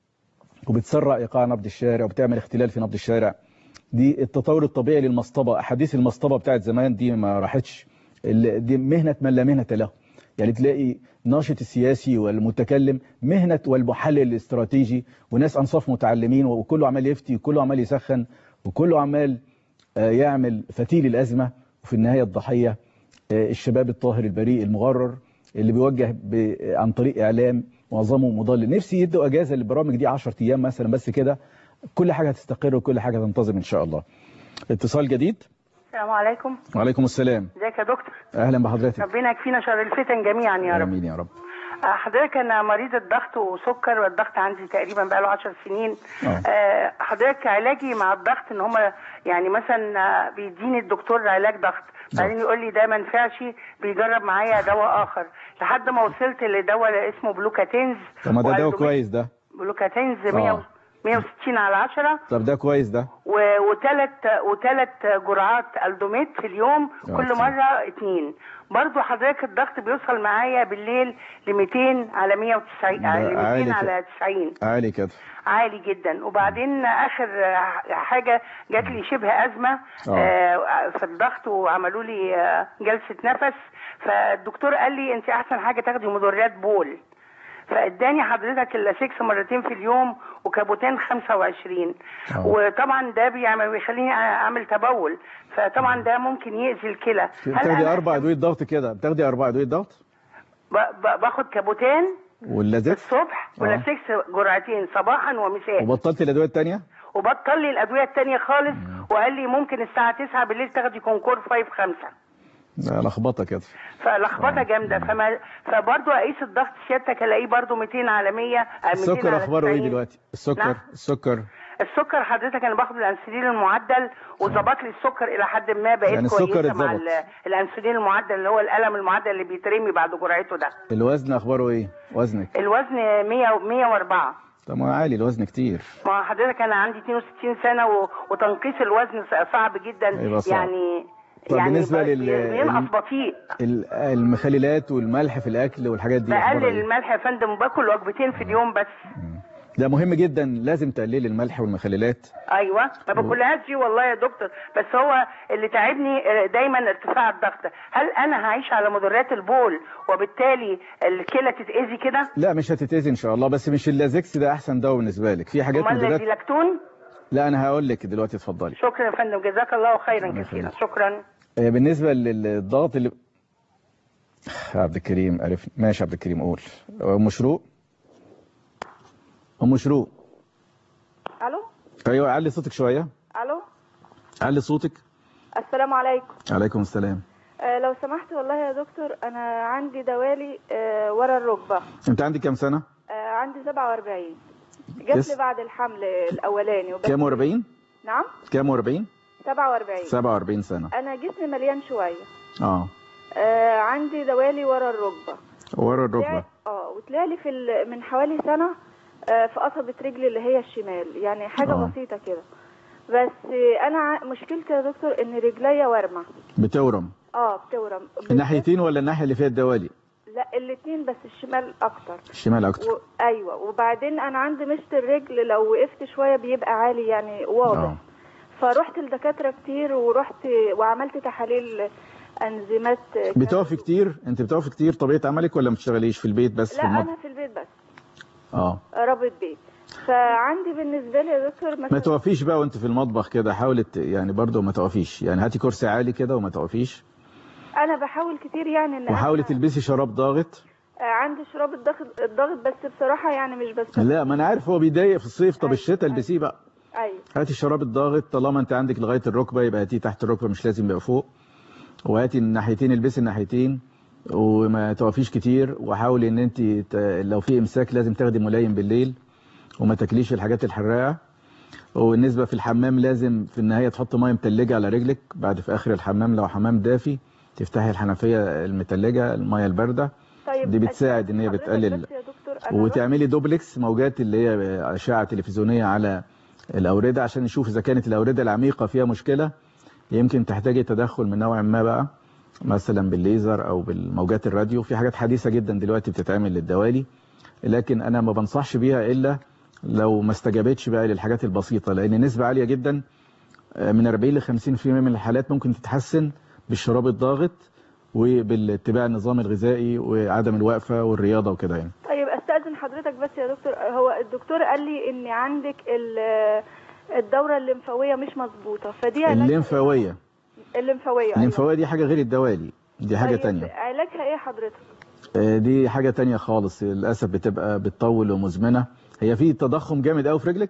وبتسرع ايقاع نبض الشارع وبتعمل اختلال في نبض الشارع دي التطور الطبيعي للمصطبه احاديث المصطبه بتاعت زمان دي ما راحتش ال- دي مهنه من لا مهنه له يعني تلاقي ناشط السياسي والمتكلم مهنه والمحلل الاستراتيجي وناس انصاف متعلمين وكله عمال يفتي وكله عمال يسخن وكله عمال آه، يعمل فتيل الازمه وفي النهايه الضحيه آه، الشباب الطاهر البريء المغرر اللي بيوجه ب- عن طريق اعلام معظمه مضلل نفسي يدوا اجازه للبرامج دي 10 ايام مثلا بس كده كل حاجه هتستقر وكل حاجه تنتظم ان شاء الله اتصال جديد السلام عليكم وعليكم السلام ازيك يا دكتور اهلا بحضرتك ربنا يكفينا شر الفتن جميعا يا رب امين يا رب آه، حضرتك انا مريضه ضغط وسكر والضغط عندي تقريبا بقاله 10 سنين آه. آه، حضرتك علاجي مع الضغط ان هم يعني مثلا آه، بيديني الدكتور علاج ضغط بعدين يقول لي ده ما نفعش بيجرب معايا دواء اخر لحد ما وصلت لدواء اسمه بلوكاتينز طب ما ده دواء وألدوميت- كويس ده بلوكاتينز آه. 100 160 على 10 طب ده كويس ده وثلاث وثلاث جرعات الدوميت في اليوم يا كل سلام. مره اتنين برضو حضرتك الضغط بيوصل معايا بالليل ل 200 على 190 ده ل 200 عالي على 90 عالي كده عالي جدا وبعدين اخر حاجه جات لي شبه ازمه آه. آه، في الضغط وعملوا لي آه، جلسه نفس فالدكتور قال لي انت احسن حاجه تاخدي مضرات بول فاداني حضرتك اللاسكس مرتين في اليوم وكابوتين 25 آه. وطبعا ده بيعمل بيخليني اعمل تبول فطبعا ده ممكن يأذي الكلى هل بتاخدي أنا اربع ادويه ضغط كده بتاخدي اربع ادويه ضغط ب- ب- باخد كابوتين واللازم الصبح آه. ولاسكس جرعتين صباحا ومساء وبطلت الادويه الثانيه وبطل لي الادويه التانية خالص وقال لي ممكن الساعه 9 بالليل تاخدي كونكور 5 5 لخبطه كده فلخبطه جامده فما فبرضه اقيس الضغط سيادتك الاقيه برضه 200 على 100 آه، 200 السكر على اخباره ايه 90. دلوقتي السكر نعم. السكر السكر حضرتك انا باخد الانسولين المعدل وظبط لي السكر الى حد ما بقيت يعني السكر كويسه مع اتظبط. ال- الانسولين المعدل اللي هو الالم المعدل اللي بيترمي بعد جرعته ده الوزن اخباره ايه وزنك الوزن 100 104 طب ما عالي الوزن كتير ما حضرتك انا عندي 62 سنه و... وتنقيص الوزن ص- صعب جدا أيوة صعب. يعني طب يعني بالنسبة ب- لل- بينقص ال- بطيء ال- المخللات والملح في الاكل والحاجات دي بقلل اخبارها ايه الملح يا فندم وباكل وجبتين في اليوم بس ده مهم جدا لازم تقللي الملح والمخللات ايوه ما باكلهاش دي والله يا دكتور بس هو اللي تعبني آه، دايما ارتفاع الضغط هل انا هعيش على مضرات البول وبالتالي الكلى تتاذي كده لا مش هتتأذي ان شاء الله بس مش اللازكس ده احسن دواء بالنسبه لك في حاجات امال مضادات الديلاكتون لا انا هقول لك دلوقتي اتفضلي شكرا يا فندم جزاك الله خيرا الله كثيرا يخليك. شكرا آه، بالنسبه للضغط اللي عبد الكريم عرف ماشي عبد الكريم قول ام شروق ام شروق الو ايوه علي صوتك شويه الو علي صوتك السلام عليكم عليكم السلام آه لو سمحت والله يا دكتور انا عندي دوالي آه ورا الركبه انت عندك كام سنه آه عندي 47 جات يس. لي بعد الحمل الاولاني وبس كام و40 نعم كام و40 47 47 سنه انا جسمي مليان شويه اه آه عندي دوالي ورا الركبه ورا الركبه اه وطلع لي في ال- من حوالي سنه آه في قصبة رجلي اللي هي الشمال يعني حاجة آه. بسيطة كده بس آه انا ع- مشكلتي يا دكتور ان رجليا ورمة بتورم اه بتورم الناحيتين ولا الناحيه اللي فيها الدوالي لا الاتنين بس الشمال اكتر الشمال اكتر و... ايوه وبعدين انا عندي مشط الرجل لو وقفت شويه بيبقى عالي يعني واضح اه فروحت لدكاتره كتير ورحت وعملت تحاليل انزيمات بتقفي كتير انت بتقفي كتير طبيعه عملك ولا ما بتشتغليش في البيت بس لا في المطبخ انا في البيت بس اه رابط بيت فعندي بالنسبه لي يا دكتور ما مثلا توقفيش بقى وانت في المطبخ كده حاولي ت- يعني برضه ما توقفيش يعني هاتي كرسي عالي كده وما توقفيش انا بحاول كتير يعني ان وحاولي أنا- تلبسي شراب ضاغط آه، عندي شراب الضغط الضغط بس بصراحه يعني مش بس لا ما انا عارف هو بيضايق في الصيف طب الشتاء البسيه بقى ايوه هاتي الشراب الضاغط طالما انت عندك لغايه الركبه يبقى هاتيه تحت الركبه مش لازم يبقى فوق وهاتي الناحيتين البسي الناحيتين وما توقفيش كتير وحاولي ان انت ت... لو في امساك لازم تاخدي ملايم بالليل وما تاكليش الحاجات الحراقه والنسبه في الحمام لازم في النهايه تحط ميه متلجه على رجلك بعد في اخر الحمام لو حمام دافي تفتحي الحنفيه المتلجه الميه البارده طيب دي بتساعد ان هي حضرتك بتقلل بس يا دكتور انا وتعملي دوبلكس موجات اللي هي اشعه تلفزيونيه على الاورده عشان نشوف اذا كانت الاورده العميقه فيها مشكله يمكن تحتاجي تدخل من نوع ما بقى مثلا بالليزر او بالموجات الراديو في حاجات حديثه جدا دلوقتي بتتعمل للدوالي لكن انا ما بنصحش بيها الا لو ما استجابتش بقى للحاجات البسيطه لان نسبه عاليه جدا آه، من 40 ل 50% من الحالات ممكن تتحسن بالشراب الضاغط وبالاتباع النظام الغذائي وعدم الوقفه والرياضه وكده يعني طيب استاذن حضرتك بس يا دكتور هو الدكتور قال لي ان عندك ال- الدوره الليمفاويه مش مظبوطه فدي علاج الليمفاويه الليمفاويه أيوة. الليمفاويه دي حاجه غير الدوالي دي حاجه طيب تانية علاجها ايه حضرتك آه، دي حاجه تانية خالص للاسف بتبقى بتطول ومزمنه هي في تضخم جامد قوي في رجلك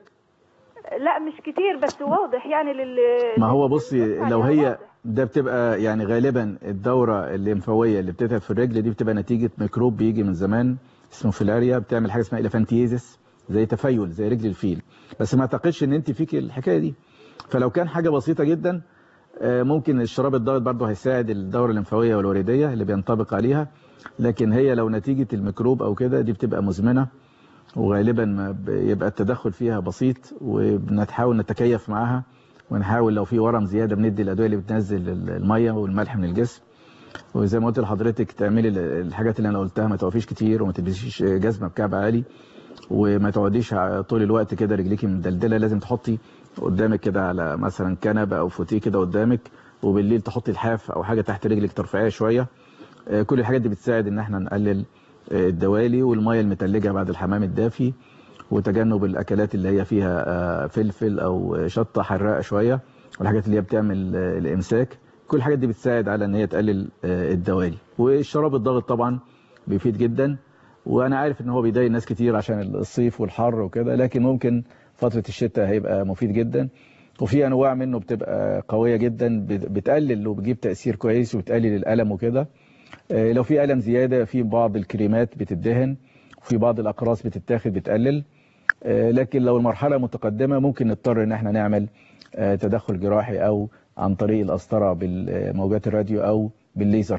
لا مش كتير بس واضح يعني لل ما هو بصي لو هي ده بتبقى يعني غالبا الدوره الليمفاويه اللي بتتعب في الرجل دي بتبقى نتيجه ميكروب بيجي من زمان اسمه فيلاريا بتعمل حاجه اسمها الافانتيزس زي تفيل زي رجل الفيل بس ما اعتقدش ان انت فيك الحكايه دي فلو كان حاجه بسيطه جدا آه، ممكن الشراب الضغط برضه هيساعد الدوره الليمفاويه والورديه اللي بينطبق عليها لكن هي لو نتيجه الميكروب او كده دي بتبقى مزمنه وغالبا ما بيبقى التدخل فيها بسيط وبنحاول نتكيف معاها ونحاول لو في ورم زياده بندي الادويه اللي بتنزل الميه والملح من الجسم وزي ما قلت لحضرتك تعملي ال- الحاجات اللي انا قلتها ما توقفيش كتير وما تلبسيش جزمه بكعب عالي وما تقعديش ع- طول الوقت كده رجليكي مدلدله لازم تحطي قدامك كده على مثلا كنبه او فوتيه كده قدامك وبالليل تحطي الحاف او حاجه تحت رجلك ترفعيها شويه آه، كل الحاجات دي بتساعد ان احنا نقلل آه، الدوالي والميه المتلجه بعد الحمام الدافي وتجنب الاكلات اللي هي فيها آه، فلفل او شطه حراقه شويه والحاجات اللي هي بتعمل آه، الامساك كل الحاجات دي بتساعد على ان هي تقلل آه، الدوالي والشراب الضغط طبعا بيفيد جدا وانا عارف ان هو بيضايق ناس كتير عشان الصيف والحر وكده لكن ممكن فتره الشتاء هيبقى مفيد جدا وفي انواع منه بتبقى قويه جدا بت- بتقلل وبتجيب تاثير كويس وبتقلل الالم وكده آه، لو في الم زياده في بعض الكريمات بتدهن وفي بعض الاقراص بتتاخد بتقلل آه، لكن لو المرحله متقدمه ممكن نضطر ان احنا نعمل آه، تدخل جراحي او عن طريق القسطره بالموجات الراديو او بالليزر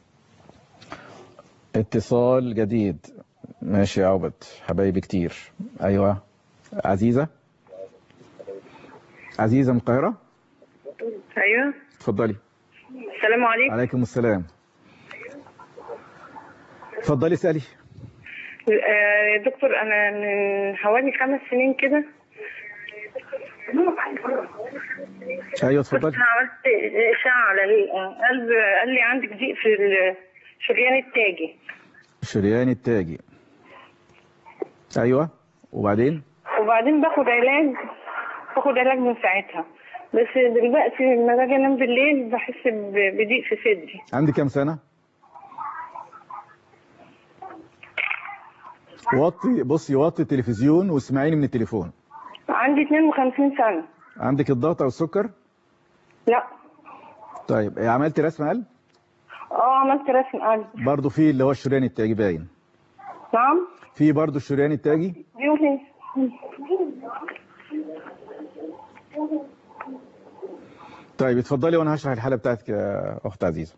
اتصال جديد ماشي يا عبد حبايبي كتير ايوه عزيزه عزيزه من القاهره ايوه اتفضلي السلام عليكم عليكم السلام اتفضلي اسالي آه، يا دكتور انا من حوالي خمس سنين كده ايوه كنت اتفضلي عملت اشعه على القلب قال لي عندك ضيق في الشريان التاجي شريان التاجي ايوه وبعدين وبعدين باخد علاج باخد علاج من ساعتها بس دلوقتي لما باجي انام بالليل بحس ب- بضيق في صدري عندك كام سنه وطي بصي وطي التلفزيون واسمعيني من التليفون عندي 52 سنه عندك الضغط او السكر لا طيب إيه، عملت رسم قلب اه عملت رسم قلب برضه في اللي هو الشريان التاجي باين نعم في برضه الشريان التاجي بيقول ايه طيب اتفضلي وانا هشرح الحاله بتاعتك يا اخت عزيزه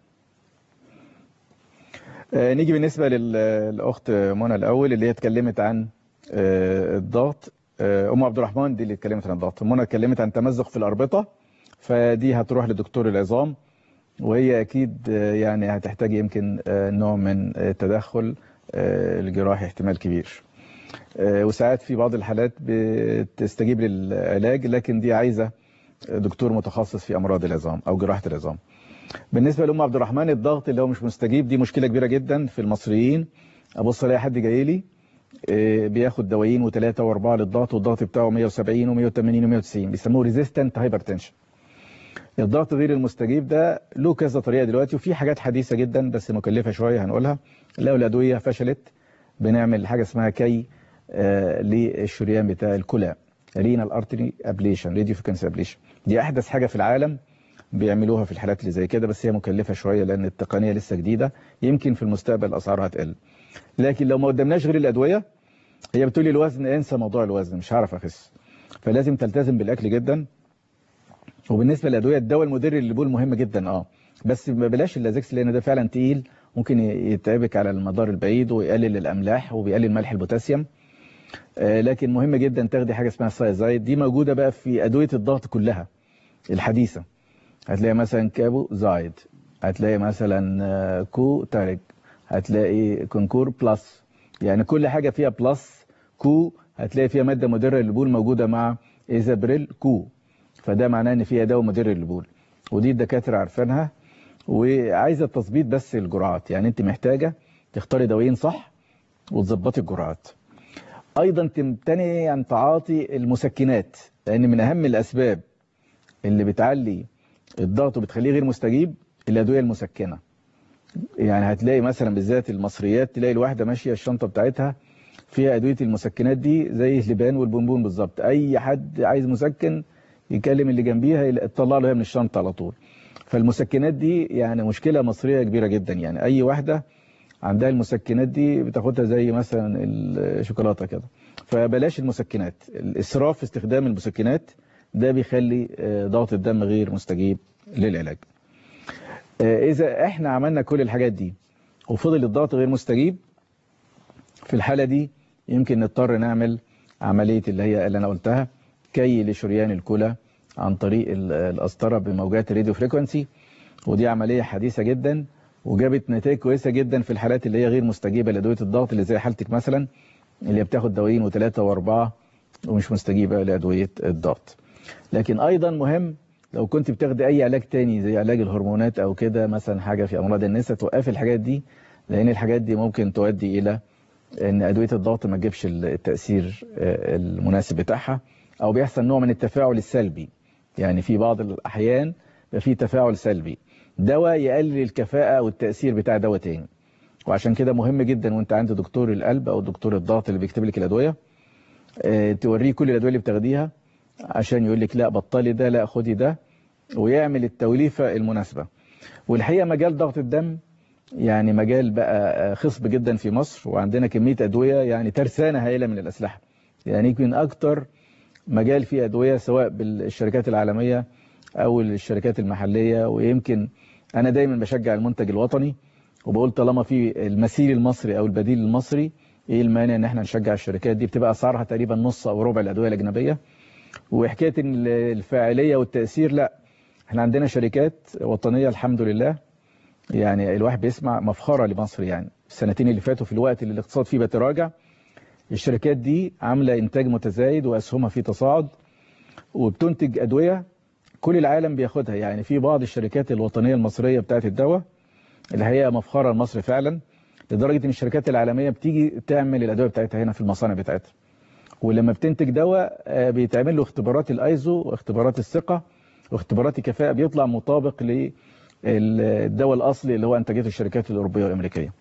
آه، نيجي بالنسبه لل- للاخت منى الاول اللي هي اتكلمت عن آه، الضغط آه، ام عبد الرحمن دي اللي اتكلمت عن الضغط منى اتكلمت عن تمزق في الاربطه فدي هتروح لدكتور العظام وهي اكيد آه، يعني هتحتاج يمكن آه، نوع من آه، التدخل آه، الجراحي احتمال كبير آه، وساعات في بعض الحالات بتستجيب للعلاج لكن دي عايزه دكتور متخصص في امراض العظام او جراحه العظام بالنسبه لام عبد الرحمن الضغط اللي هو مش مستجيب دي مشكله كبيره جدا في المصريين ابص الاقي حد جاي لي آه، بياخد دوايين وثلاثه واربعه للضغط والضغط بتاعه 170 و180 و190 بيسموه ريزيستنت هايبرتنشن الضغط غير المستجيب ده له كذا طريقه دلوقتي وفي حاجات حديثه جدا بس مكلفه شويه هنقولها لو الادويه فشلت بنعمل حاجه اسمها كي آه، للشريان بتاع الكلى رينال ارتري ابليشن راديو فريكونسي ابليشن دي احدث حاجه في العالم بيعملوها في الحالات اللي زي كده بس هي مكلفه شويه لان التقنيه لسه جديده يمكن في المستقبل اسعارها هتقل لكن لو ما قدمناش غير الادويه هي بتقولي الوزن انسى موضوع الوزن مش هعرف اخس فلازم تلتزم بالاكل جدا وبالنسبه للادويه الدواء المدر للبول مهم جدا اه بس ما بلاش اللازكس لان ده فعلا تقيل ممكن يتعبك على المدار البعيد ويقلل الاملاح وبيقلل ملح البوتاسيوم آه، لكن مهم جدا تاخدي حاجه اسمها السايزايد دي موجوده بقى في ادويه الضغط كلها الحديثه هتلاقي مثلا كابو زايد هتلاقي مثلا آه، كو تارك هتلاقي كونكور بلس يعني كل حاجه فيها بلس كو هتلاقي فيها ماده مدره للبول موجوده مع ايزابريل كو فده معناه ان فيها دواء مدر للبول ودي الدكاتره عارفينها وعايزه تظبيط بس الجرعات يعني انت محتاجه تختاري دوايين صح وتظبطي الجرعات ايضا تمتنعي عن تعاطي المسكنات لان من اهم الاسباب اللي بتعلي الضغط وبتخليه غير مستجيب الادويه المسكنه يعني هتلاقي مثلا بالذات المصريات تلاقي الواحده ماشيه الشنطه بتاعتها فيها ادويه المسكنات دي زي اللبان والبونبون بالظبط اي حد عايز مسكن يكلم اللي جنبيها يطلع له هي من الشنطه على طول فالمسكنات دي يعني مشكله مصريه كبيره جدا يعني اي واحده عندها المسكنات دي بتاخدها زي مثلا الشوكولاته كده فبلاش المسكنات الاسراف في استخدام المسكنات ده بيخلي آه، ضغط الدم غير مستجيب للعلاج آه، اذا احنا عملنا كل الحاجات دي وفضل الضغط غير مستجيب في الحالة دي يمكن نضطر نعمل عملية اللي هي اللي أنا قلتها كي لشريان الكلى عن طريق ال- القسطرة بموجات الراديو فريكونسي ودي عملية حديثة جدا وجابت نتائج كويسة جدا في الحالات اللي هي غير مستجيبة لأدوية الضغط اللي زي حالتك مثلا اللي هي بتاخد دوايين وثلاثة وأربعة ومش مستجيبة لأدوية الضغط لكن أيضا مهم لو كنت بتاخدي أي علاج تاني زي علاج الهرمونات أو كده مثلا حاجة في أمراض النساء توقفي الحاجات دي لأن الحاجات دي ممكن تؤدي إلى ان ادويه الضغط ما تجيبش التاثير آه، المناسب بتاعها او بيحصل نوع من التفاعل السلبي يعني في بعض الاحيان بيبقى في تفاعل سلبي دواء يقلل الكفاءه والتاثير بتاع دواء تاني وعشان كده مهم جدا وانت عند دكتور القلب او دكتور الضغط اللي بيكتب لك الادويه آه، توريه كل الادويه اللي بتاخديها عشان يقول لك لا بطلي ده لا خدي ده ويعمل التوليفه المناسبه والحقيقه مجال ضغط الدم يعني مجال بقى خصب جدا في مصر وعندنا كمية أدوية يعني ترسانة هائلة من الأسلحة يعني يمكن أكتر مجال فيه أدوية سواء بالشركات العالمية أو الشركات المحلية ويمكن أنا دايما بشجع المنتج الوطني وبقول طالما في المثيل المصري أو البديل المصري إيه المانع إن احنا نشجع الشركات دي بتبقى أسعارها تقريبا نص أو ربع الأدوية الأجنبية وحكاية إن الفاعلية والتأثير لا احنا عندنا شركات وطنية الحمد لله يعني الواحد بيسمع مفخرة لمصر يعني السنتين اللي فاتوا في الوقت اللي الاقتصاد فيه بيتراجع الشركات دي عاملة إنتاج متزايد وأسهمها في تصاعد وبتنتج أدوية كل العالم بياخدها يعني في بعض الشركات الوطنية المصرية بتاعت الدواء اللي هي مفخرة لمصر فعلا لدرجة ان الشركات العالمية بتيجي تعمل الأدوية بتاعتها هنا في المصانع بتاعتها ولما بتنتج دواء آه، بيتعمل له اختبارات الايزو واختبارات الثقة واختبارات الكفاءة بيطلع مطابق للدواء الأصلي اللي هو أنتجته الشركات الأوروبية والأمريكية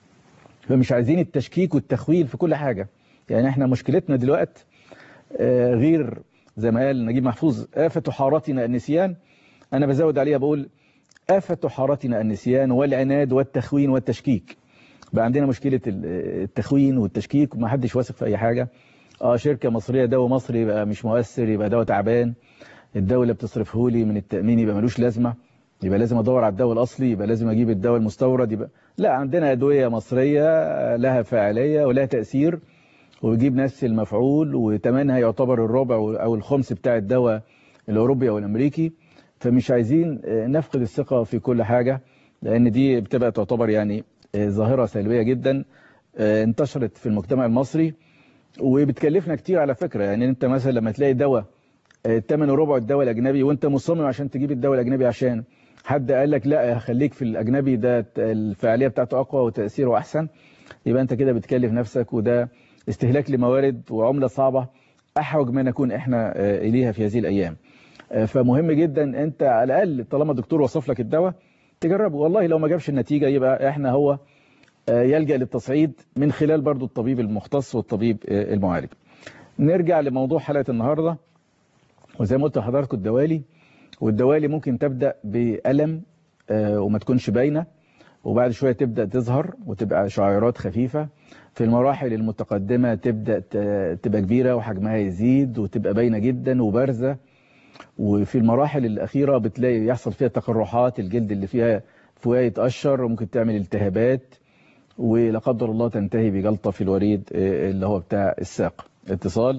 فمش عايزين التشكيك والتخويل في كل حاجة يعني احنا مشكلتنا دلوقتي آه، غير زي ما قال نجيب محفوظ آفة حارتنا النسيان أنا بزود عليها بقول آفة حارتنا النسيان والعناد والتخوين والتشكيك بقى عندنا مشكلة ال- التخوين والتشكيك وما حدش واثق في أي حاجة اه شركة مصرية دواء مصري يبقى مش مؤثر يبقى دواء تعبان الدولة بتصرفه لي من التأمين يبقى ملوش لازمة يبقى لازم ادور على الدواء الاصلي يبقى لازم اجيب الدواء المستورد يبقى لا عندنا ادويه مصريه لها فاعليه ولها تاثير وبتجيب نفس المفعول وثمنها يعتبر الربع او الخمس بتاع الدواء الاوروبي او الامريكي فمش عايزين آه، نفقد الثقه في كل حاجه لان دي بتبقى تعتبر يعني آه، ظاهره سلبيه جدا آه، انتشرت في المجتمع المصري وبتكلفنا كتير على فكره يعني انت مثلا لما تلاقي دواء الثمن ربع الدواء الاجنبي وانت مصمم عشان تجيب الدواء الاجنبي عشان حد قال لك لا خليك في الاجنبي ده الفعاليه بتاعته اقوى وتاثيره احسن يبقى انت كده بتكلف نفسك وده استهلاك لموارد وعمله صعبه احوج ما نكون احنا آه، اليها في هذه الايام آه، فمهم جدا انت على الاقل طالما الدكتور وصف لك الدواء تجربه والله لو ما جابش النتيجه يبقى احنا هو آه، يلجا للتصعيد من خلال برضو الطبيب المختص والطبيب آه، المعالج نرجع لموضوع حلقه النهارده وزي ما قلت لحضراتكم الدوالي والدوالي ممكن تبدأ بألم آه، وما تكونش باينة وبعد شوية تبدأ تظهر وتبقى شعيرات خفيفة في المراحل المتقدمة تبدأ ت- تبقى كبيرة وحجمها يزيد وتبقى باينة جدا وبارزة وفي المراحل الأخيرة بتلاقي يحصل فيها تقرحات الجلد اللي فيها فواه يتقشر وممكن تعمل التهابات ولا قدر الله تنتهي بجلطة في الوريد آه، اللي هو بتاع الساق اتصال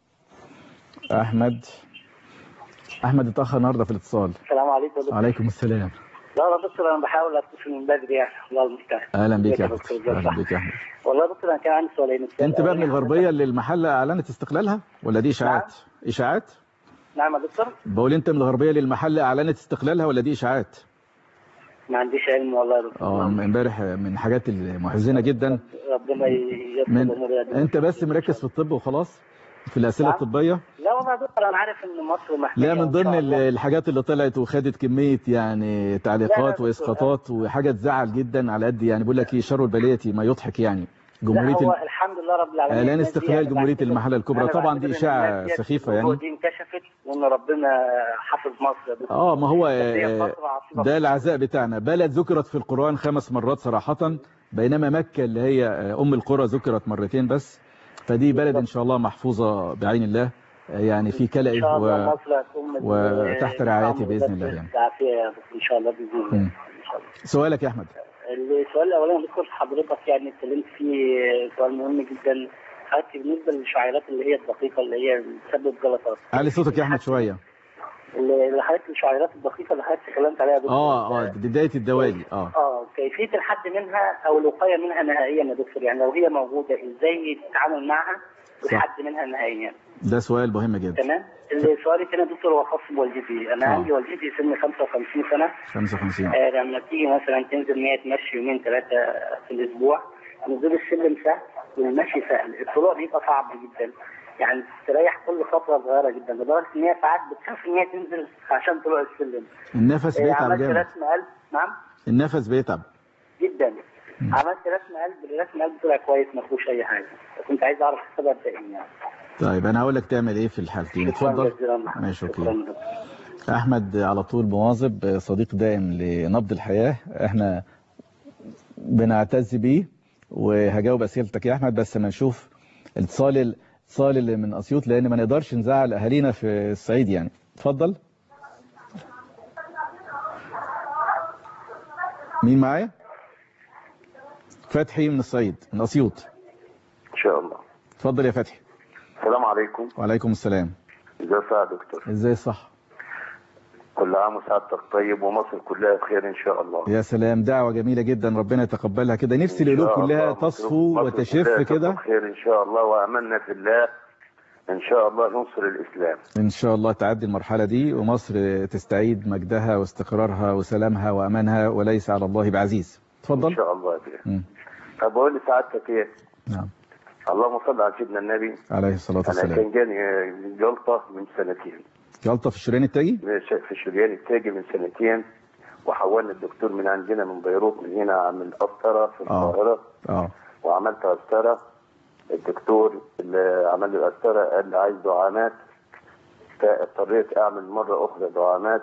أحمد أحمد اتأخر النهاردة في الاتصال السلام عليكم يا دكتور عليكم السلام لا يا دكتور انا بحاول اتصل من بدري يعني الله المستعان أهلا بيك يا ازيك أحمد دكتور؟ أهلا بيك يا أحمد والله يا دكتور انا كان عندي سؤالين السؤال أنت بقى من الأولاني- الغربية اللي المحلة أعلنت استقلالها ولا دي إشاعات؟ إشاعات؟ نعم يا دكتور بقول أنت من الغربية اللي المحلة أعلنت استقلالها ولا دي إشاعات؟ ما عنديش علم والله يا دكتور اه امبارح من الحاجات المحزنة جدا ربنا ييسر من الامور يا دكتور. أنت بس مركز في الطب وخلاص في الأسئلة نعم. الطبية لا والله يا دكتور انا عارف ان مصر محتاجه لا من إن ضمن شاء ال- الله. الحاجات اللي طلعت وخدت كمية يعني لا، تعليقات دكتور، وإسقاطات وحاجة تزعل جدا على قد يعني بقول لك ايه شر البلية ما يضحك يعني جمهورية لا هو ال- الحمد لله رب العالمين اعلان الناس دي استقلال أنا جمهورية بعتبر- المحلة الكبرى أنا طبعا دي بعتبر إن اشاعة الناس ديت سخيفة الموضوع يعني دي انكشفت وان ربنا حافظ مصر يا دكتور اه ما هو بس هي آه، فترة عصيبة ده العزاء بتاعنا بلد ذكرت في القرآن خمس مرات صراحة بينما مكة اللي هي آه، أم القرى ذكرت مرتين بس فدي بلد إن شاء الله محفوظة بعين الله آه، يعني في ان كلأ شاء الله و... مصر هتكون وتحت رعايته بإذن الله يعني العافيه يا دكتور ان شاء الله باذن الله مم. سؤالك يا أحمد السؤال الاولاني يا دكتور حضرتك يعني اتكلمت فيه سؤال مهم جدا حضرتك بالنسبه للشعيرات اللي هي الدقيقه اللي هي بتسبب جلطات علي صوتك يا أحمد شوية اللي حضرتك الشعيرات الدقيقه اللي حضرتك اتكلمت عليها يا دكتور اه اه دي بداية الدوالي اه اه كيفيه الحد منها او الوقايه منها نهائيا يا دكتور يعني لو هي موجوده ازاي تتعامل معها والحد منها نهائيا ده سؤال مهم جدا تمام السؤال الثاني يا دكتور هو خاص بوالدتي انا آه. عندي والدتي سن 55 سنه 55 آه لما تيجي مثلا تنزل ان هي تمشي يومين ثلاثه في الاسبوع نزول السلم سهل والمشي سهل الطلوع بيبقى صعب جدا يعني تريح كل فتره صغيره جدا لدرجه ان هي ساعات بتخاف ان هي تنزل عشان طلوع السلم النفس آه بيتعب عملت جامد رسم قلب نعم النفس بيتعب جدا عملت رسم قلب الرسم قلب طلع كويس ما فيهوش اي حاجه كنت عايز اعرف السبب ده ايه يعني طيب انا هقول لك تعمل ايه في الحالتين اتفضل ماشي اوكي احمد على طول مواظب صديق دائم لنبض الحياة احنا بنعتز بيه وهجاوب اسئلتك يا احمد بس ما نشوف الاتصال الاتصال اللي من اسيوط لان ما نقدرش نزعل اهالينا في الصعيد يعني اتفضل مين معايا فتحي من الصعيد من اسيوط ان شاء الله اتفضل يا فتحي السلام عليكم وعليكم السلام ازي يا دكتور ازاي صح كل عام وسعادتك طيب ومصر كلها بخير ان شاء الله يا سلام دعوة جميلة جدا ربنا يتقبلها كده نفسي القلوب إن شاء كلها الله. تصفو مصر وتشف كلها كده تبقى بخير ان شاء الله واملنا في الله ان شاء الله ننصر الاسلام إن شاء الله تعدي المرحلة دي ومصر تستعيد مجدها واستقرارها وسلامها وأمانها وليس على الله بعزيز ان اتفضل شاء الله كده مم. طب بقول لسعادتك ايه نعم اللهم صل على سيدنا النبي عليه الصلاة انا والسلام كان جاني جلطه من سنتين جلطة في الشريان التاجي في الشريان التاجي من سنتين وحولنا الدكتور من عندنا من بيروت من هنا من القسطره في آه. القاهره اه وعملت قسطره الدكتور اللي عمل لي القسطره قال لي عايز دعامات فاضطريت اعمل مره اخرى دعامات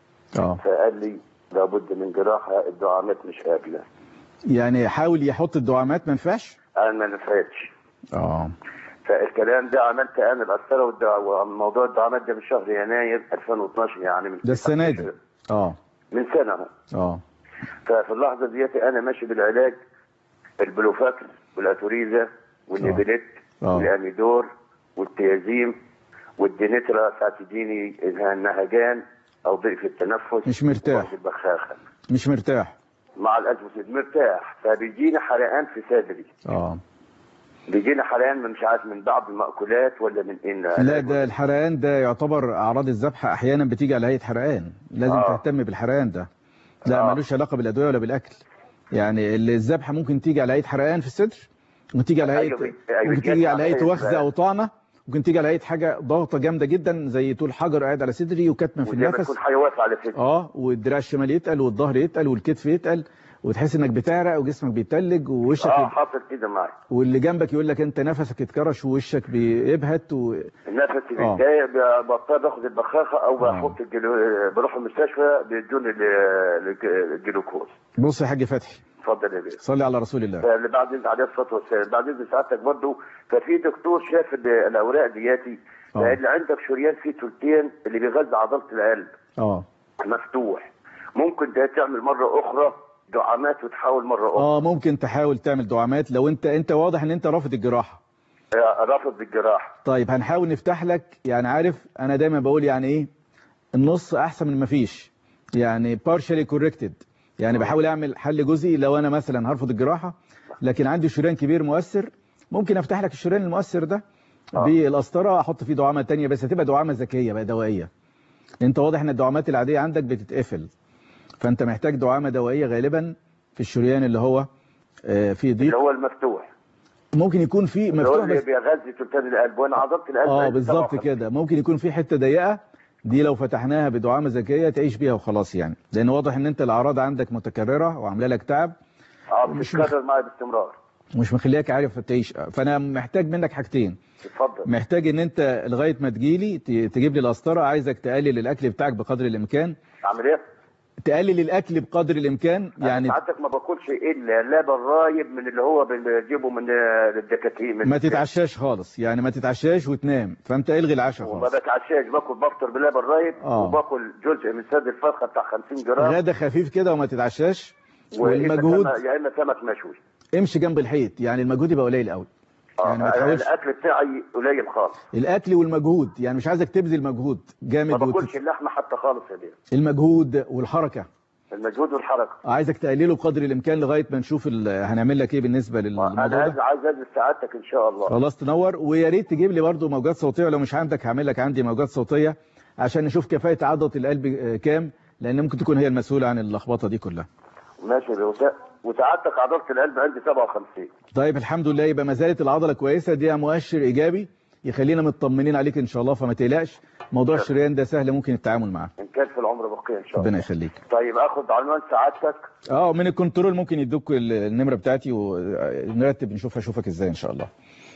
اه فقال لي لابد من جراحه الدعامات مش قابله يعني حاول يحط الدعامات ما ينفعش انا ما نفعتش اه فالكلام ده عملت انا القسطره والدع- وموضوع الدعامات ده من شهر يناير 2012 يعني من ده السنة دي اه من سنه اهو اه ففي اللحظه ديت انا ماشي بالعلاج البلوفاكس والاتوريزا والنيبليت آه. والاميدور والتيازيم والدينترا ساعات تديني النهجان او ضيق التنفس مش مرتاح. ووقت البخاخه مش مرتاح مع الاسبوسيد مرتاح فبيجيني حرقان في صدري اه بيجيني حرقان من مش عارف من بعض المأكولات ولا من ايه لا ده الحرقان ده يعتبر اعراض الذبحه احيانا بتيجي على هيئه حرقان لازم آه. تهتم بالحرقان ده لا ملوش علاقه بالادويه ولا بالاكل يعني ال- الذبحه ممكن تيجي على هيئه حرقان في الصدر ممكن تيجي على هيئه أيوة، أيوة، ممكن تيجي على هيئه جت على وخزه هيئة او طعنه ممكن تيجي على هيئه حاجه ضغطه جامده جدا زي طول حجر قاعد على صدري وكتمه في وزي ما النفس تكون حاجه واقفه على صدري اه والدراع الشمال يتقل والظهر يتقل والكتف يتقل وتحس انك بتعرق وجسمك بيتلج ووشك اه حاصل كده معي واللي جنبك يقول لك انت نفسك اتكرش ووشك بيبهت و... النفس آه. بيتضايق ب- بضطر باخد البخاخه او بحط الجلو... بروح المستشفى بيدوني ال- ال- الجلوكوز بص يا حاج فتحي اتفضل يا بيه صلي على رسول الله فاللي بعد إذن عليه الصلاه والسلام بعد اذن سعادتك برضه ففي دكتور شاف ال- الاوراق دياتي آه. فقال لي عندك شريان فيه تلتين اللي بيغذي عضله القلب اه مفتوح ممكن ده تعمل مره اخرى دعامات وتحاول مره اخرى اه ممكن تحاول تعمل دعامات لو انت انت واضح ان انت رافض الجراحه آه، رافض بالجراحه طيب هنحاول نفتح لك يعني عارف انا دايما بقول يعني ايه النص احسن من ما فيش يعني partially corrected يعني بحاول اعمل حل جزئي لو انا مثلا هرفض الجراحه لكن عندي شريان كبير مؤثر ممكن افتح لك الشريان المؤثر ده بالقسطره احط فيه دعامه تانية بس هتبقى دعامه ذكيه بقى دوائيه انت واضح ان الدعامات العاديه عندك بتتقفل فانت محتاج دعامه دوائيه غالبا في الشريان اللي هو آه، فيه ضيق اللي هو المفتوح ممكن يكون فيه اللي هو مفتوح اللي بس بيغذي تلتين القلب وانا عضله القلب اه عندي بالظبط 57. كده ممكن يكون في حته ضيقه دي لو فتحناها بدعامه ذكيه تعيش بيها وخلاص يعني لان واضح ان انت الاعراض عندك متكرره وعامله لك تعب اه مش بتتكرر معايا باستمرار ومش مخلياك عارف تعيش فانا محتاج منك حاجتين اتفضل محتاج ان انت لغايه ما تجيلي ت- تجيب لي القسطره عايزك تقلل الاكل بتاعك بقدر الامكان اعمل ايه؟ تقلل الاكل بقدر الامكان يعني ساعتك ما باكلش الا لبن رايب من اللي هو بنجيبه من آه، الدكاكين من ما تتعشاش خالص يعني ما تتعشاش وتنام فانت الغي العشاء وما خالص بتعشاش باكل بفطر بلبن رايب آه. وباكل جزء من صدر الفرخه بتاع 50 جرام غدا خفيف كده وما تتعشاش وإما والمجهود سمك- يا اما سمك مشوي امشي جنب الحيط يعني المجهود يبقى قليل قوي يعني ما آه، تحاولش الاكل بتاعي قليل خالص الاكل والمجهود يعني مش عايزك تبذل مجهود ما جامد باكلش وت... اللحمه حتى خالص يا بيه المجهود والحركه المجهود والحركه عايزك تقلله بقدر الامكان لغايه ما نشوف ال... هنعمل لك ايه بالنسبه للموضوع انا عايز ده عايز ازيد سعادتك ان شاء الله خلاص تنور ويا ريت تجيب لي برضه موجات صوتيه ولو مش عندك هعمل لك عندي موجات صوتيه عشان نشوف كفاءه عضله القلب آه، كام لان ممكن تكون هي المسؤوله عن اللخبطه دي كلها ماشي يا بيه وسع- وسعادتك عضله القلب عندي 57 طيب الحمد لله يبقى ما زالت العضله كويسه دي مؤشر ايجابي يخلينا مطمنين عليك ان شاء الله فما تقلقش موضوع الشريان ده سهل ممكن التعامل معاه ان كان في العمر بقيه ان شاء الله ربنا يخليك طيب اخد عنوان سعادتك اه من الكنترول ممكن يدوك ال- النمره بتاعتي ونرتب نشوف اشوفك ازاي ان شاء الله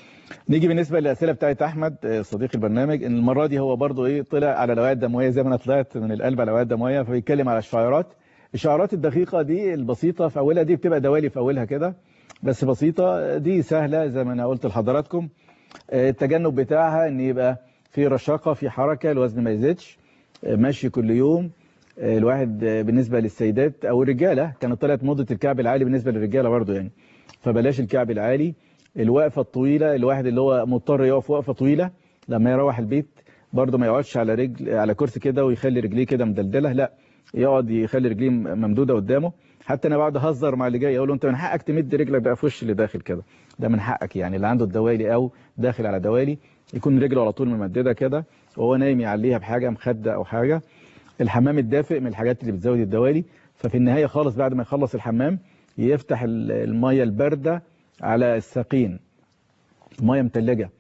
نيجي بالنسبه للاسئله بتاعت احمد آه، صديق البرنامج ان المره دي هو برضو ايه طلع على الاوعيه الدمويه زي ما انا طلعت من القلب على الاوعيه الدمويه فبيتكلم على الشعيرات الشعيرات الدقيقه دي البسيطه في اولها دي بتبقى دوالي في اولها كده بس بسيطه دي سهله زي ما انا قلت لحضراتكم آه، التجنب بتاعها ان يبقى في رشاقه في حركه الوزن ما يزيدش آه، مشي كل يوم آه، الواحد آه، بالنسبه للسيدات او الرجاله كانت طلعت موضه الكعب العالي بالنسبه للرجاله برضو يعني فبلاش الكعب العالي الوقفه الطويله الواحد اللي هو مضطر يقف وقفه طويله لما يروح البيت برضه ما يقعدش على رجل على كرسي كده ويخلي رجليه كده مدلدله لا يقعد يخلي رجليه ممدوده قدامه حتى انا بقعد اهزر مع اللي جاي اقول له انت من حقك تمد رجلك بقى في وش اللي داخل كده ده من حقك يعني اللي عنده الدوالي او داخل على دوالي يكون رجله على طول ممدده كده وهو نايم يعليها بحاجه مخده او حاجه الحمام الدافئ من الحاجات اللي بتزود الدوالي ففي النهايه خالص بعد ما يخلص الحمام يفتح الميه البارده على الساقين ميه متلجه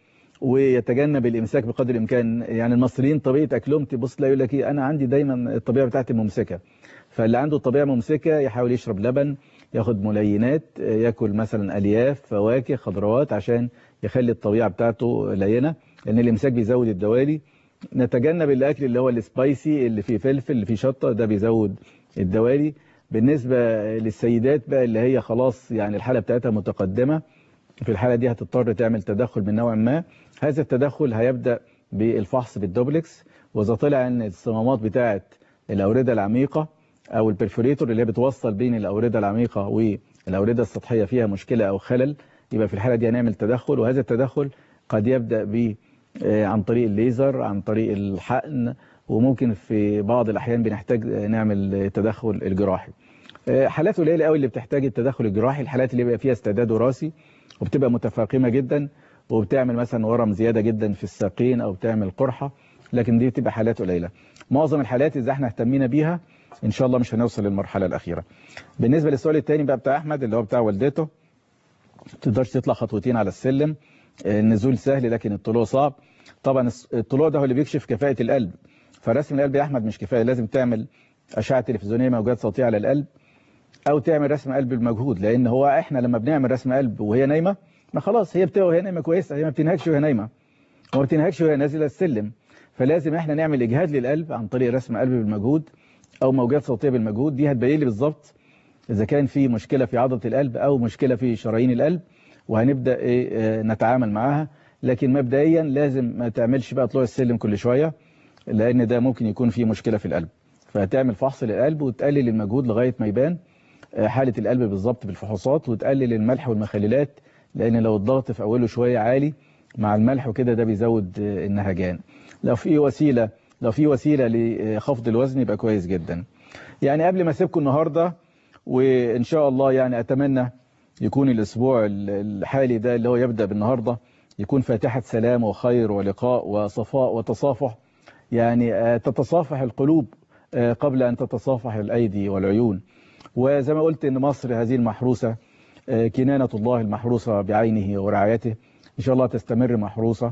ويتجنب الامساك بقدر الامكان يعني المصريين طبيعه اكلهم تبص تلاقي يقول لك ايه انا عندي دايما الطبيعه بتاعتي ممسكه فاللي عنده الطبيعه ممسكه يحاول يشرب لبن ياخد ملينات ياكل مثلا الياف فواكه خضروات عشان يخلي الطبيعه بتاعته لينه لان الامساك بيزود الدوالي نتجنب الاكل اللي هو السبايسي اللي فيه فلفل اللي فيه شطه ده بيزود الدوالي بالنسبه للسيدات بقى اللي هي خلاص يعني الحاله بتاعتها متقدمه في الحالة دي هتضطر تعمل تدخل من نوع ما هذا التدخل هيبدأ بالفحص بالدوبلكس وإذا طلع ان الصمامات بتاعة الأوردة العميقة أو البرفوريتور اللي هي بتوصل بين الأوردة العميقة والأوردة السطحية فيها مشكلة أو خلل يبقى في الحالة دي هنعمل تدخل وهذا التدخل قد يبدأ ب عن طريق الليزر عن طريق الحقن وممكن في بعض الأحيان بنحتاج نعمل تدخل الجراحي حالات قليلة قوي اللي بتحتاج التدخل الجراحي الحالات اللي بيبقى فيها استعداد وراثي وبتبقى متفاقمة جدا وبتعمل مثلا ورم زيادة جدا في الساقين أو بتعمل قرحة لكن دي بتبقى حالات قليلة معظم الحالات إذا احنا اهتمينا بيها إن شاء الله مش هنوصل للمرحلة الأخيرة بالنسبة للسؤال الثاني بقى بتاع أحمد اللي هو بتاع والدته تقدرش تطلع خطوتين على السلم النزول سهل لكن الطلوع صعب طبعا الطلوع ده هو اللي بيكشف كفاءة القلب فرسم القلب يا أحمد مش كفاية لازم تعمل أشعة تلفزيونية موجات صوتية على القلب او تعمل رسم قلب بالمجهود لان هو احنا لما بنعمل رسم قلب وهي نايمه ما خلاص هي بتبقى وهي نايمه كويسه هي ما بتنهكش وهي نايمه وما بتنهكش وهي نازله السلم فلازم احنا نعمل اجهاد للقلب عن طريق رسم قلب بالمجهود او موجات صوتيه بالمجهود دي هتبين لي بالظبط اذا كان في مشكله في عضله القلب او مشكله في شرايين القلب وهنبدا ايه نتعامل معاها لكن مبدئيا لازم ما تعملش بقى طلوع السلم كل شويه لان ده ممكن يكون فيه مشكله في القلب فهتعمل فحص للقلب وتقلل المجهود لغايه ما يبان حالة القلب بالظبط بالفحوصات وتقلل الملح والمخللات لأن لو الضغط في أوله شوية عالي مع الملح وكده ده بيزود النهجان لو في وسيلة لو في وسيلة لخفض الوزن يبقى كويس جدا يعني قبل ما اسيبكم النهاردة وإن شاء الله يعني أتمنى يكون الأسبوع الحالي ده اللي هو يبدأ بالنهاردة يكون فاتحة سلام وخير ولقاء وصفاء وتصافح يعني تتصافح القلوب قبل أن تتصافح الأيدي والعيون وزي ما قلت ان مصر هذه المحروسة كنانة الله المحروسة بعينه ورعايته ان شاء الله تستمر محروسة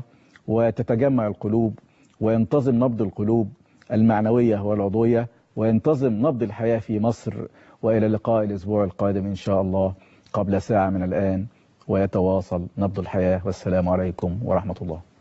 وتتجمع القلوب وينتظم نبض القلوب المعنوية والعضوية وينتظم نبض الحياة في مصر وإلى لقاء الأسبوع القادم إن شاء الله قبل ساعة من الآن ويتواصل نبض الحياة والسلام عليكم ورحمة الله